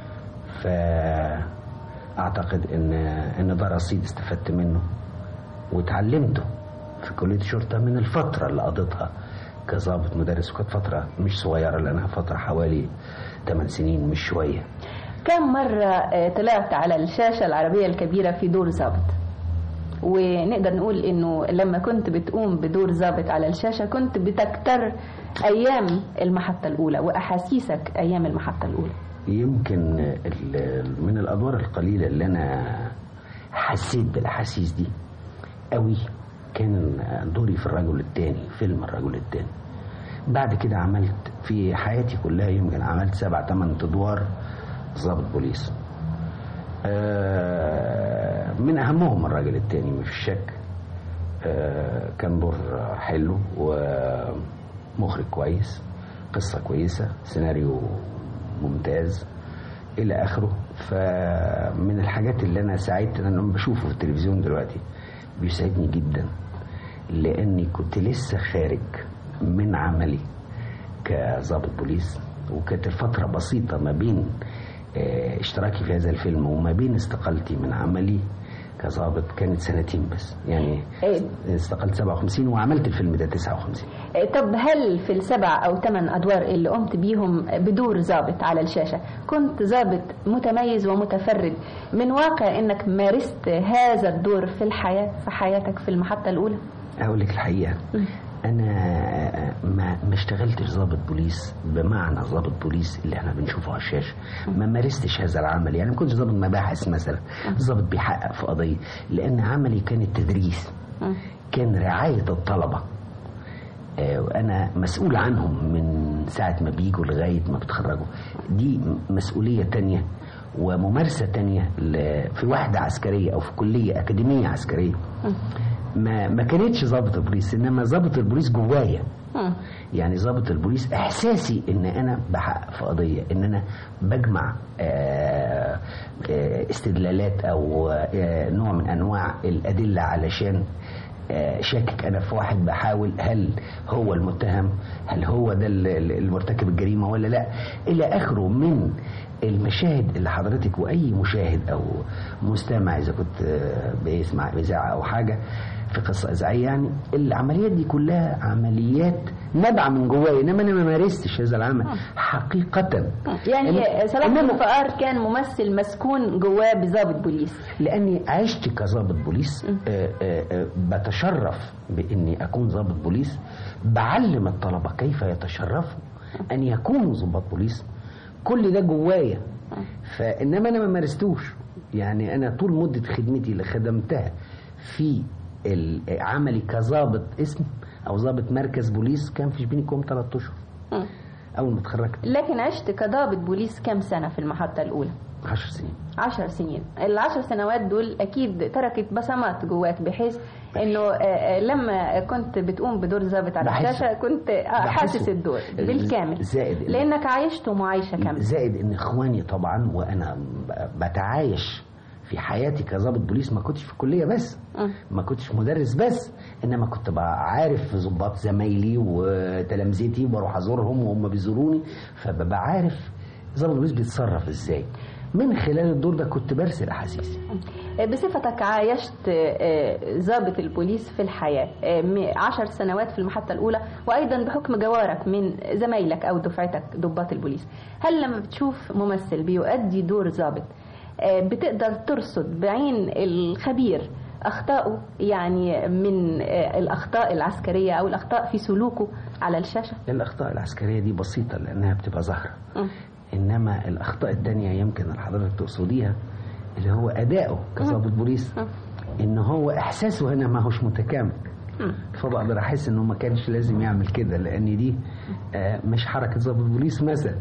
فاعتقد ان ان ده رصيد استفدت منه واتعلمته في كليه الشرطه من الفتره اللي قضيتها كظابط مدرس وكانت فتره مش صغيره لانها فتره حوالي 8 سنين مش شويه كم مرة آه، طلعت على الشاشة العربية الكبيرة في دور ظابط ونقدر نقول انه لما كنت بتقوم بدور ظابط على الشاشة كنت بتكتر ايام المحطة الاولى واحاسيسك ايام المحطة الاولى يمكن ال- من الادوار القليله اللي انا حسيت بالاحاسيس دي قوي كان دوري في الرجل الثاني فيلم الرجل الثاني بعد كده عملت في حياتي كلها يمكن عملت سبع ثمان ادوار ضابط بوليس آه، من اهمهم الراجل التاني مفيش شك آه، كان دور حلو ومخرج كويس قصة كويسة سيناريو ممتاز إلى آخره فمن الحاجات اللي أنا سعدت أنا لما بشوفه في التلفزيون دلوقتي بيسعدني جدا لأني كنت لسه خارج من عملي كظابط بوليس وكانت الفترة بسيطة ما بين آه، اشتراكي في هذا الفيلم وما بين استقالتي من عملي كظابط كانت سنتين بس يعني استقلت 57 وعملت الفيلم ده 59 آه، طب هل في السبع او ثمان ادوار اللي قمت بيهم بدور ظابط على الشاشة كنت ظابط متميز ومتفرد من واقع انك مارست هذا الدور في الحياة في حياتك في المحطة الاولى اقول لك الحقيقه انا ما ما اشتغلتش ضابط بوليس بمعنى ضابط بوليس اللي احنا بنشوفه على الشاشه ما مارستش هذا العمل يعني ما كنتش ضابط مباحث مثلا ضابط بيحقق في قضيه لان عملي كان التدريس كان رعايه الطلبه آه، وانا مسؤول عنهم من ساعه ما بيجوا لغايه ما بيتخرجوا دي م- مسؤوليه تانية وممارسه تانية ل- في وحده عسكريه او في كليه اكاديميه عسكريه ما ما كانتش ضابط البوليس انما ضابط البوليس جوايا يعني ضابط البوليس احساسي ان انا بحقق في قضيه ان انا بجمع آه، آه، استدلالات او آه، نوع من انواع الادله علشان آه، شاكك انا في واحد بحاول هل هو المتهم هل هو ده ال- ال- المرتكب الجريمه ولا لا الى اخره من المشاهد اللي حضرتك واي مشاهد او مستمع اذا كنت آه، بيسمع اذاعه او حاجه في قصه اذاعيه يعني العمليات دي كلها عمليات نابعه من جوايا انما انا ما مارستش هذا العمل حقيقه يعني إن- صلاح إنما- الفقار كان ممثل مسكون جواه بضابط بوليس لاني عشت كظابط بوليس آه، آه، آه، بتشرف باني اكون ضابط بوليس بعلم الطلبه كيف يتشرفوا ان يكونوا ضباط بوليس كل ده جوايا فانما انا ما مارستوش يعني انا طول مده خدمتي اللي خدمتها في ال- عملي كظابط اسم او ضابط مركز بوليس كان فيش بيني كوم 3 اشهر اول ما اتخرجت لكن عشت كضابط بوليس كم سنة في المحطة الأولى 10 سنين عشر سنين العشر سنوات دول أكيد تركت بصمات جواك بحيث إنه آه، آه، لما كنت بتقوم بدور ضابط على بحسه. الشاشة كنت آه، حاسس بحسه. الدور بالكامل زائد إن- لأنك عايشته معايشة كاملة زائد ان اخواني طبعا وانا ب- بتعايش في حياتي كظابط بوليس ما كنتش في الكليه بس ما كنتش مدرس بس انما كنت بقى عارف ضباط زمايلي وتلامذتي بروح ازورهم وهم بيزوروني فببقى عارف ظابط البوليس بيتصرف ازاي من خلال الدور ده كنت برسل احاسيسي بصفتك عايشت آه، ضابط البوليس في الحياة آه، م- عشر سنوات في المحطة الأولى وأيضا بحكم جوارك من زمايلك أو دفعتك ضباط البوليس هل لما بتشوف ممثل بيؤدي دور ضابط آه، بتقدر ترصد بعين الخبير أخطائه يعني من آه، الأخطاء العسكرية أو الأخطاء في سلوكه على الشاشة الاخطاء العسكريه دي بسيطه لانها بتبقى ظاهره م. انما الاخطاء التانية يمكن اللي حضرتك تقصديها اللي هو اداؤه كظابط بوليس ان هو احساسه هنا ما هوش متكامل فبقدر احس انه ما كانش لازم يعمل كده لان دي آه، مش حركه ضابط بوليس مثلا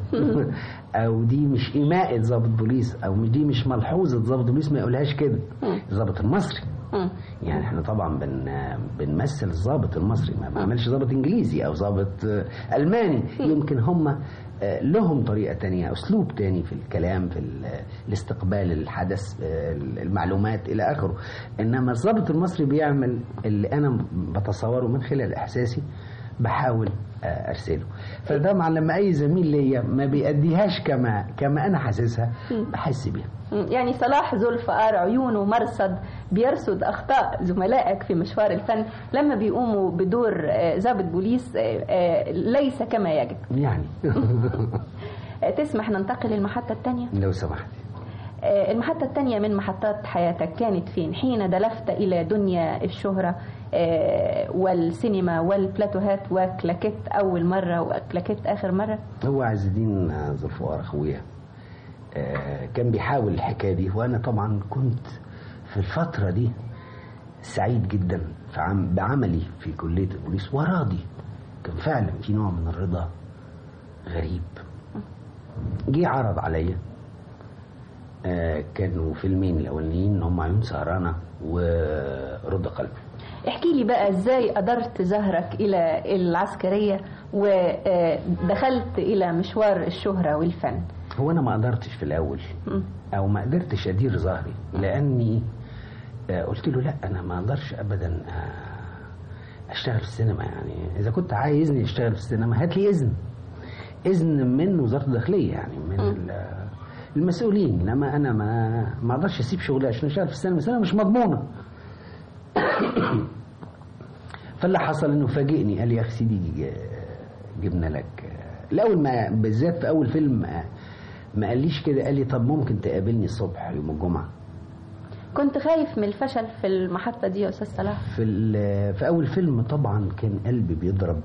او دي مش ايماء ضابط بوليس او مش دي مش ملحوظه ضابط بوليس ما يقولهاش كده الضابط المصري يعني احنا طبعا بن بنمثل الضابط المصري ما بعملش ضابط انجليزي او ضابط آه، الماني يمكن هم آه، لهم طريقة تانية أسلوب تاني في الكلام في ال- الاستقبال الحدث آه، المعلومات إلى آخره إنما الضابط المصري بيعمل اللي أنا بتصوره من خلال إحساسي بحاول آه، أرسله فطبعا لما أي زميل ليا ما بيأديهاش كما كما أنا حاسسها بحس بيها يعني صلاح ذو الفقار عيونه مرصد بيرصد اخطاء زملائك في مشوار الفن لما بيقوموا بدور آه، ضابط بوليس آه، آه، ليس كما يجب يعني آه، تسمح ننتقل للمحطة الثانية لو سمحت آه، المحطة الثانية من محطات حياتك كانت فين حين دلفت إلى دنيا الشهرة آه، والسينما والبلاتوهات وكلاكيت أول مرة وكلاكيت آخر مرة هو عز الدين ذو الفقار اخويا آه، كان بيحاول الحكايه دي وانا طبعا كنت في الفتره دي سعيد جدا في عم بعملي في كليه البوليس وراضي كان فعلا في نوع من الرضا غريب جه عرض عليا آه، كانوا فيلمين الاولانيين هم عيون سهرانه ورضا قلبي احكي لي بقى ازاي قدرت زهرك الى العسكرية ودخلت الى مشوار الشهرة والفن هو انا ما قدرتش في الاول او ما قدرتش ادير ظهري لاني آه، قلت له لا انا ما اقدرش ابدا آه، اشتغل في السينما يعني اذا كنت عايزني اشتغل في السينما هات لي اذن اذن من وزاره الداخليه يعني من ال- المسؤولين انما انا ما ما اقدرش اسيب شغلي عشان اشتغل في السينما السينما مش مضمونه فاللي حصل انه فاجئني قال لي يا اخي سيدي آه، جبنا لك آه، الاول ما بالذات في اول فيلم آه، ما قاليش كده قال لي طب ممكن تقابلني الصبح يوم الجمعه كنت خايف من الفشل في المحطة دي يا أستاذ صلاح في ال- في اول فيلم طبعا كان قلبي بيضرب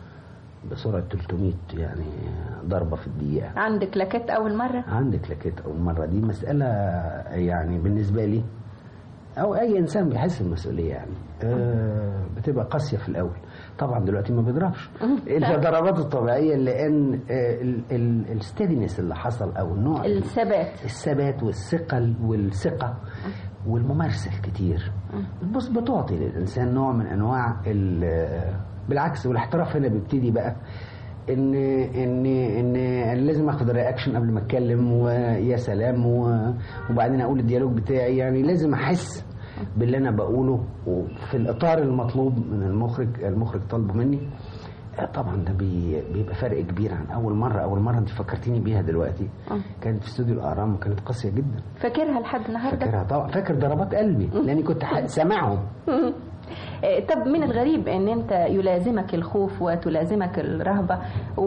بسرعه 300 يعني ضربه في الدقيقه عندك لاكيت أول مرة عندك لكيت اول مره دي مساله يعني بالنسبه لي او اي انسان بيحس بالمسؤوليه يعني آه بتبقى قاسيه في الاول طبعا دلوقتي ما بيضربش الضربات الطبيعيه لان آه الستيدنس اللي حصل او النوع الثبات الثبات والثقل والثقه والممارسه الكتير بص بتعطي للانسان نوع من انواع ال- بالعكس والاحتراف هنا بيبتدي بقى ان ان ان أنا لازم اخد الرياكشن قبل ما اتكلم ويا سلام و- وبعدين اقول الديالوج بتاعي يعني لازم احس باللي انا بقوله وفي الاطار المطلوب من المخرج المخرج طالبه مني آه، طبعا ده بي بيبقى فرق كبير عن اول مره اول مره انت فكرتيني بيها دلوقتي كانت في استوديو الاهرام وكانت قاسيه جدا فاكرها لحد النهاردة فاكرها طبعا فاكر ضربات قلبي لاني كنت ح- سامعهم آه، طب من الغريب ان انت يلازمك الخوف وتلازمك الرهبة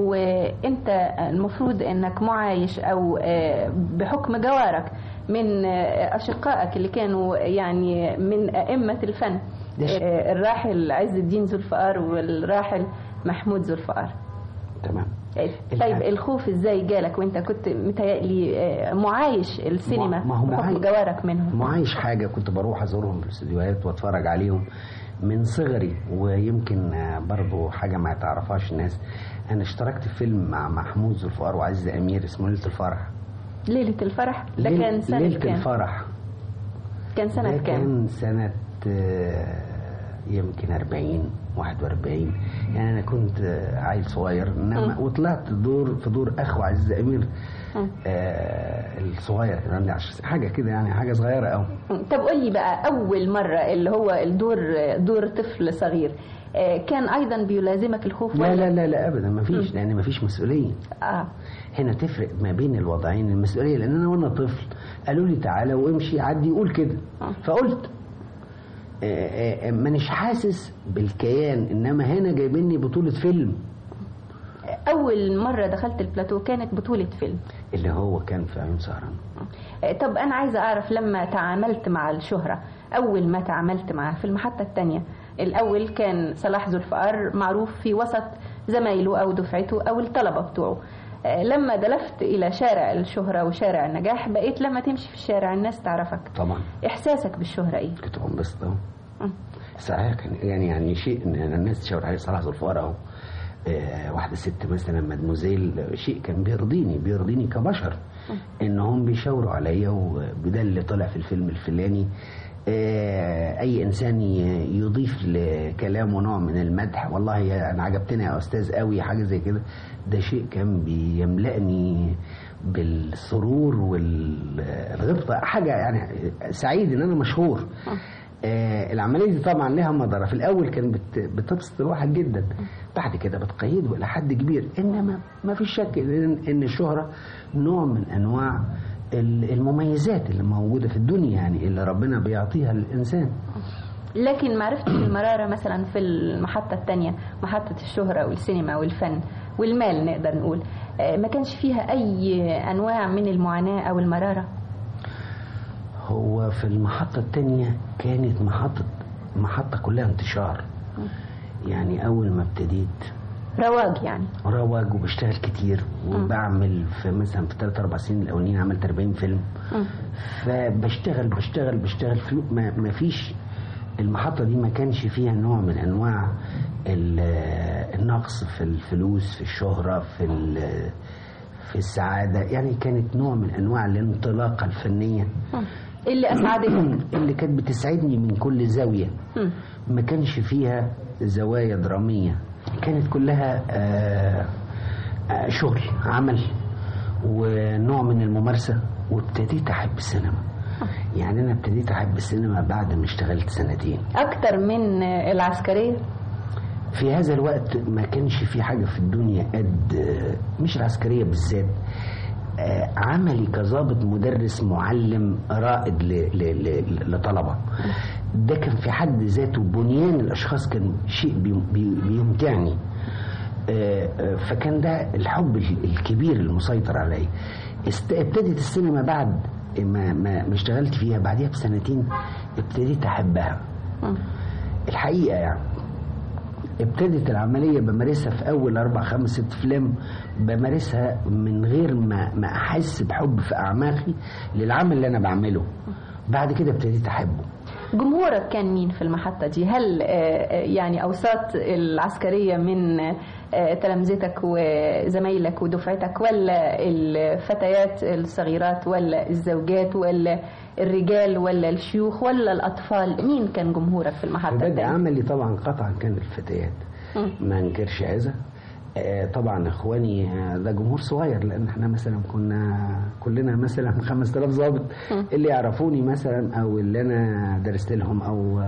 وانت المفروض انك معايش او آه، بحكم جوارك من آه، اشقائك اللي كانوا يعني من ائمة الفن آه، الراحل عز الدين ذو الفقار والراحل محمود ذو الفقار تمام طيب الخوف ازاي جالك وانت كنت متهيألي آه، معايش السينما ما هو بحكم معاي- جوارك منهم معايش حاجة كنت بروح أزورهم في الاستديوهات وأتفرج عليهم من صغري ويمكن آه، برضو حاجة ما تعرفهاش الناس أنا اشتركت في فيلم مع محمود ذو الفقار وعز أمير اسمه ليلة الفرح ليلة الفرح ده ليل- كان سنة ليلة كام؟ الفرح كان سنة ده كام؟ كان سنة آه، يمكن 40 41 يعني أنا كنت آه، عيل صغير إنما مم. وطلعت دور في دور أخو عز أمير آه الصغير كان عندي 10 سنين حاجة كده يعني حاجة صغيرة أوي طب قول لي بقى أول مرة اللي هو الدور دور طفل صغير آه، كان أيضا بيلازمك الخوف لا ولا؟ لا لا لا ابدا ما فيش لان ما فيش مسؤوليه آه. هنا تفرق ما بين الوضعين المسؤوليه لان انا وانا طفل قالوا لي تعالى وامشي عدي قول كده فقلت آه، آه، مانيش حاسس بالكيان انما هنا جايبيني بطوله فيلم أول مرة دخلت البلاتو كانت بطولة فيلم اللي هو كان في عيون سهران آه، طب أنا عايزة أعرف لما تعاملت مع الشهرة أول ما تعاملت معها في المحطة الثانية الأول كان صلاح ذو الفقار معروف في وسط زمايله أو دفعته أو الطلبة بتوعه آه، لما دلفت إلى شارع الشهرة وشارع النجاح بقيت لما تمشي في الشارع الناس تعرفك طبعا إحساسك بالشهرة إيه؟ كنت بنبسط اهو صحيح كان يعني يعني شيء ان الناس تشاور عليه صلاح ذو الفقار اهو آه، واحدة ست مثلا مدموزيل شيء كان بيرضيني بيرضيني كبشر انهم بيشاوروا عليا وده اللي طلع في الفيلم الفلاني آه، اي انسان ي- يضيف لكلامه نوع من المدح والله يا- انا عجبتني يا استاذ قوي حاجه زي كده ده شيء كان بيملأني بالسرور والغبطه حاجه يعني سعيد ان انا مشهور آه العمليه دي طبعا لها مضره في الاول كان بت بتبسط الواحد جدا بعد كده بتقيده الى حد كبير انما ما فيش شك ان إن الشهره نوع من انواع ال- المميزات اللي موجوده في الدنيا يعني اللي ربنا بيعطيها للانسان لكن ما عرفتش المرارة مثلا في المحطة التانية محطة الشهرة والسينما والفن والمال نقدر نقول آه، ما كانش فيها أي أنواع من المعاناة أو المرارة هو في المحطة التانية كانت محطة محطة كلها انتشار يعني أول ما ابتديت رواج يعني رواج وبشتغل كتير وبعمل في مثلا في ثلاث أربع سنين الأولانيين عملت 40 فيلم فبشتغل بشتغل بشتغل فلو ما, ما فيش المحطة دي ما كانش فيها نوع من أنواع ال- النقص في الفلوس في الشهرة في ال- في السعادة يعني كانت نوع من أنواع الانطلاقة الفنية اللي أسعدك اللي كانت بتسعدني من كل زاوية مم. ما كانش فيها زوايا درامية كانت كلها آه، آه، شغل عمل ونوع من الممارسة وابتديت أحب السينما يعني أنا ابتديت أحب السينما بعد ما اشتغلت سنتين أكتر من آه، العسكرية في هذا الوقت ما كانش في حاجة في الدنيا قد آه، مش العسكرية بالذات آه، عملي كظابط مدرس معلم رائد ل- ل- ل- لطلبة ده كان في حد ذاته بنيان الأشخاص كان شيء بي- بي- بيمتعني آه، آه، فكان ده الحب ال- الكبير المسيطر عليا است- ابتدت السينما بعد ما ما ما اشتغلت فيها بعديها بسنتين ابتديت احبها الحقيقه يعني ابتدت العملية بمارسها في أول أربع خمس ست أفلام بمارسها من غير ما ما أحس بحب في أعماقي للعمل اللي أنا بعمله بعد كده ابتديت أحبه جمهورك كان مين في المحطة دي هل آه، آه، يعني أوساط العسكرية من آه، تلامذتك وزمايلك ودفعتك ولا الفتيات الصغيرات ولا الزوجات ولا الرجال ولا الشيوخ ولا الأطفال مين كان جمهورك في المحطة بدأ التانية؟ عملي طبعا قطعا كان الفتيات مم. ما انكرش هذا آه، طبعا اخواني آه، ده جمهور صغير لان احنا مثلا كنا كلنا مثلا 5000 ضابط اللي يعرفوني مثلا او اللي انا درست لهم او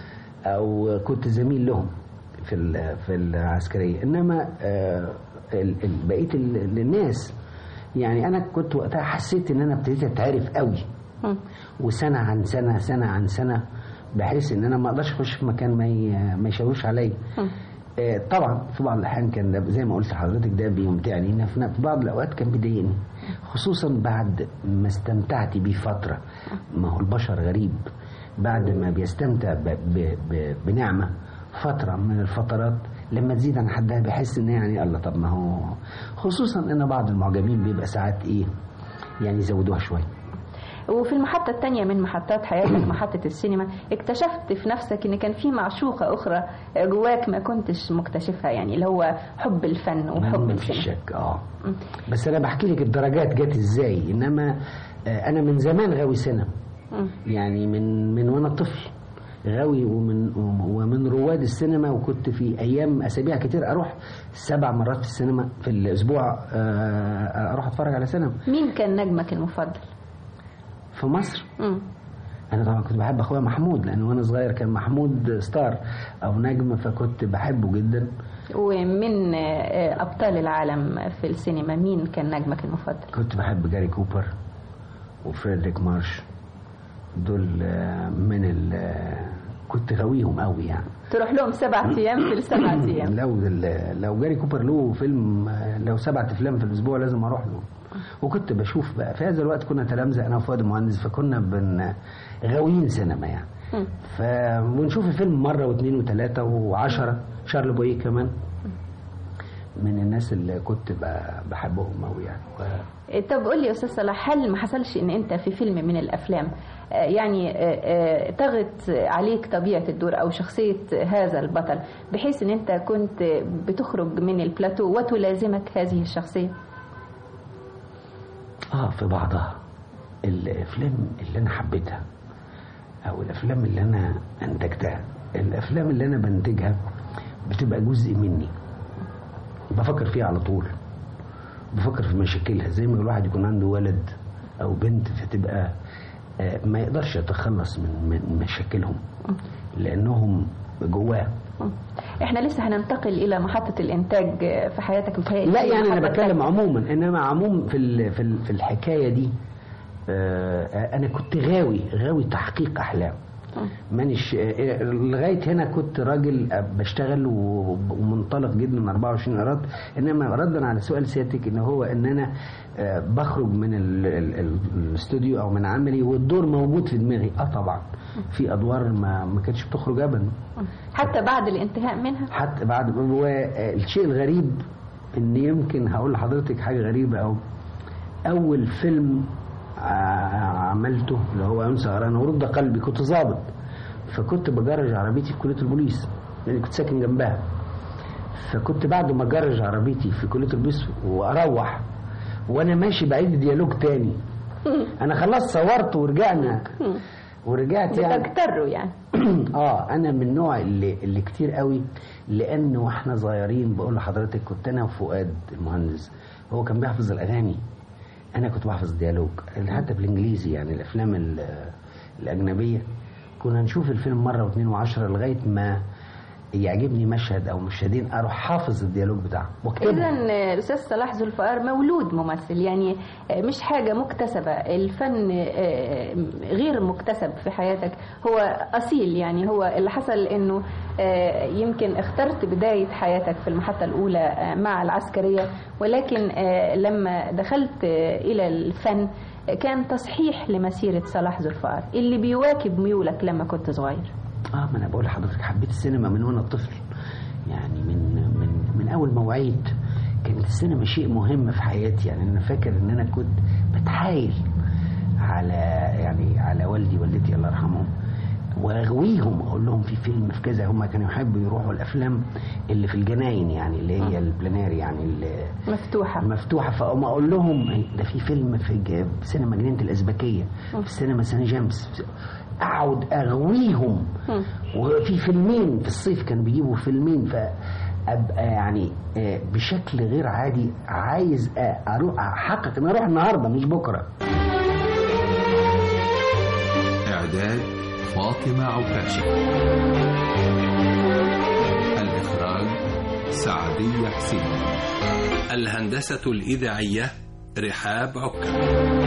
او كنت زميل لهم في ال- في العسكريه انما آه، ال- ال- بقيه ال- الناس يعني انا كنت وقتها حسيت ان انا ابتديت اتعرف قوي وسنه عن سنه سنه عن سنه بحيث ان انا ما اقدرش اخش في مكان ما ي- ما يشاورش عليا آه، طبعا في بعض الاحيان كان ده زي ما قلت لحضرتك ده بيمتعني إن في في بعض الاوقات كان بيضايقني خصوصا بعد ما استمتعت بيه فتره ما هو البشر غريب بعد ما بيستمتع ب ب ب بنعمه فتره من الفترات لما تزيد عن حدها بيحس ان يعني الله طب ما هو خصوصا ان بعض المعجبين بيبقى ساعات ايه يعني يزودوها شويه وفي المحطة التانية من محطات حياتك محطة السينما اكتشفت في نفسك ان كان في معشوقة اخرى جواك ما كنتش مكتشفها يعني اللي هو حب الفن وحب ما فيش السينما شك اه بس انا بحكي لك الدرجات جت ازاي انما آه، انا من زمان غاوي سينما مم. يعني من من وانا طفل غاوي ومن ومن رواد السينما وكنت في ايام اسابيع كتير اروح سبع مرات في السينما في الاسبوع آه، اروح اتفرج على سينما مين كان نجمك المفضل؟ في مصر مم. انا طبعا كنت بحب اخويا محمود لان وانا صغير كان محمود ستار او نجم فكنت بحبه جدا ومن آه، ابطال العالم في السينما مين كان نجمك المفضل؟ كنت بحب جاري كوبر وفريدريك مارش دول آه، من ال آه، كنت غاويهم قوي يعني تروح لهم سبعة ايام في السبعة ايام لو ال- لو جاري كوبر له فيلم آه، لو سبعة افلام في الاسبوع لازم اروح له وكنت بشوف بقى في هذا الوقت كنا تلامذه انا وفؤاد المهندس فكنا بن غاويين سينما يعني مم. ف ونشوف الفيلم مره واثنين وثلاثه وعشرة شارل بويه كمان من الناس اللي كنت ب- بحبهم قوي يعني و... طب قول لي يا استاذ صلاح هل ما حصلش ان انت في فيلم من الافلام آه، يعني آه، آه، طغت عليك طبيعه الدور او شخصيه هذا البطل بحيث ان انت كنت بتخرج من البلاتو وتلازمك هذه الشخصيه اه في بعضها الافلام اللي انا حبيتها او الافلام اللي انا انتجتها الافلام اللي انا بنتجها بتبقى جزء مني بفكر فيها على طول بفكر في مشاكلها زي ما الواحد يكون عنده ولد او بنت فتبقى آه، ما يقدرش يتخلص من من مشاكلهم لانهم جواه احنا لسه هننتقل الى محطه الانتاج في حياتك متهيألي لا يعني انا محطة بتكلم تانية. عموما انما عموم في ال- في ال- في الحكايه دي آه، انا كنت غاوي غاوي تحقيق احلام مانيش آه، لغايه هنا كنت راجل آه، بشتغل و- ومنطلق جدا من 24 قرات انما ردا على سؤال سيادتك ان هو ان انا آه، بخرج من ال- ال- ال- الاستوديو او من عملي والدور موجود في دماغي اه طبعا في ادوار ما ما كانتش بتخرج ابدا حتى بعد الانتهاء منها حتى بعد والشيء الغريب ان يمكن هقول لحضرتك حاجه غريبه او اول فيلم ع- عملته اللي هو انثى غران ورد قلبي كنت ظابط فكنت بجرج عربيتي في كليه البوليس لاني كنت ساكن جنبها فكنت بعد ما اجرج عربيتي في كليه البوليس واروح وانا ماشي بعيد ديالوج تاني انا خلاص صورت ورجعنا ورجعت يعني بتجتروا يعني اه انا من النوع اللي اللي كتير قوي لان واحنا صغيرين بقول لحضرتك كنت انا وفؤاد المهندس هو كان بيحفظ الاغاني انا كنت بحفظ ديالوج حتى بالانجليزي يعني الافلام ال- الاجنبيه كنا نشوف الفيلم مره واثنين وعشرة لغايه ما يعجبني مشهد او مشهدين اروح حافظ الديالوج بتاعه واكتبه اذا الاستاذ صلاح ذو الفقار مولود ممثل يعني مش حاجه مكتسبه الفن آه، غير مكتسب في حياتك هو اصيل يعني هو اللي حصل انه آه، يمكن اخترت بدايه حياتك في المحطه الاولى آه، مع العسكريه ولكن آه، لما دخلت آه، الى الفن آه، كان تصحيح لمسيره صلاح ذو الفقار اللي بيواكب ميولك لما كنت صغير اه ما انا بقول لحضرتك حبيت السينما من وانا طفل يعني من من من اول ما وعيت كانت السينما شيء مهم في حياتي يعني انا فاكر ان انا كنت بتحايل على يعني على والدي والدتي الله يرحمهم واغويهم اقول لهم في فيلم في كذا هم كانوا يحبوا يروحوا الافلام اللي في الجناين يعني اللي هي البلانير يعني اللي مفتوحه مفتوحه فاقوم اقول لهم ده في فيلم في ج- في سينما جنينه الازبكيه في السينما سان جيمس اقعد اغويهم وفي فيلمين في الصيف كانوا بيجيبوا فيلمين فابقى يعني آه، بشكل غير عادي عايز آه، اروح احقق ان اروح النهارده مش بكره إعداد فاطمة عكاشة الإخراج سعدية حسين الهندسة الإذاعية رحاب عكا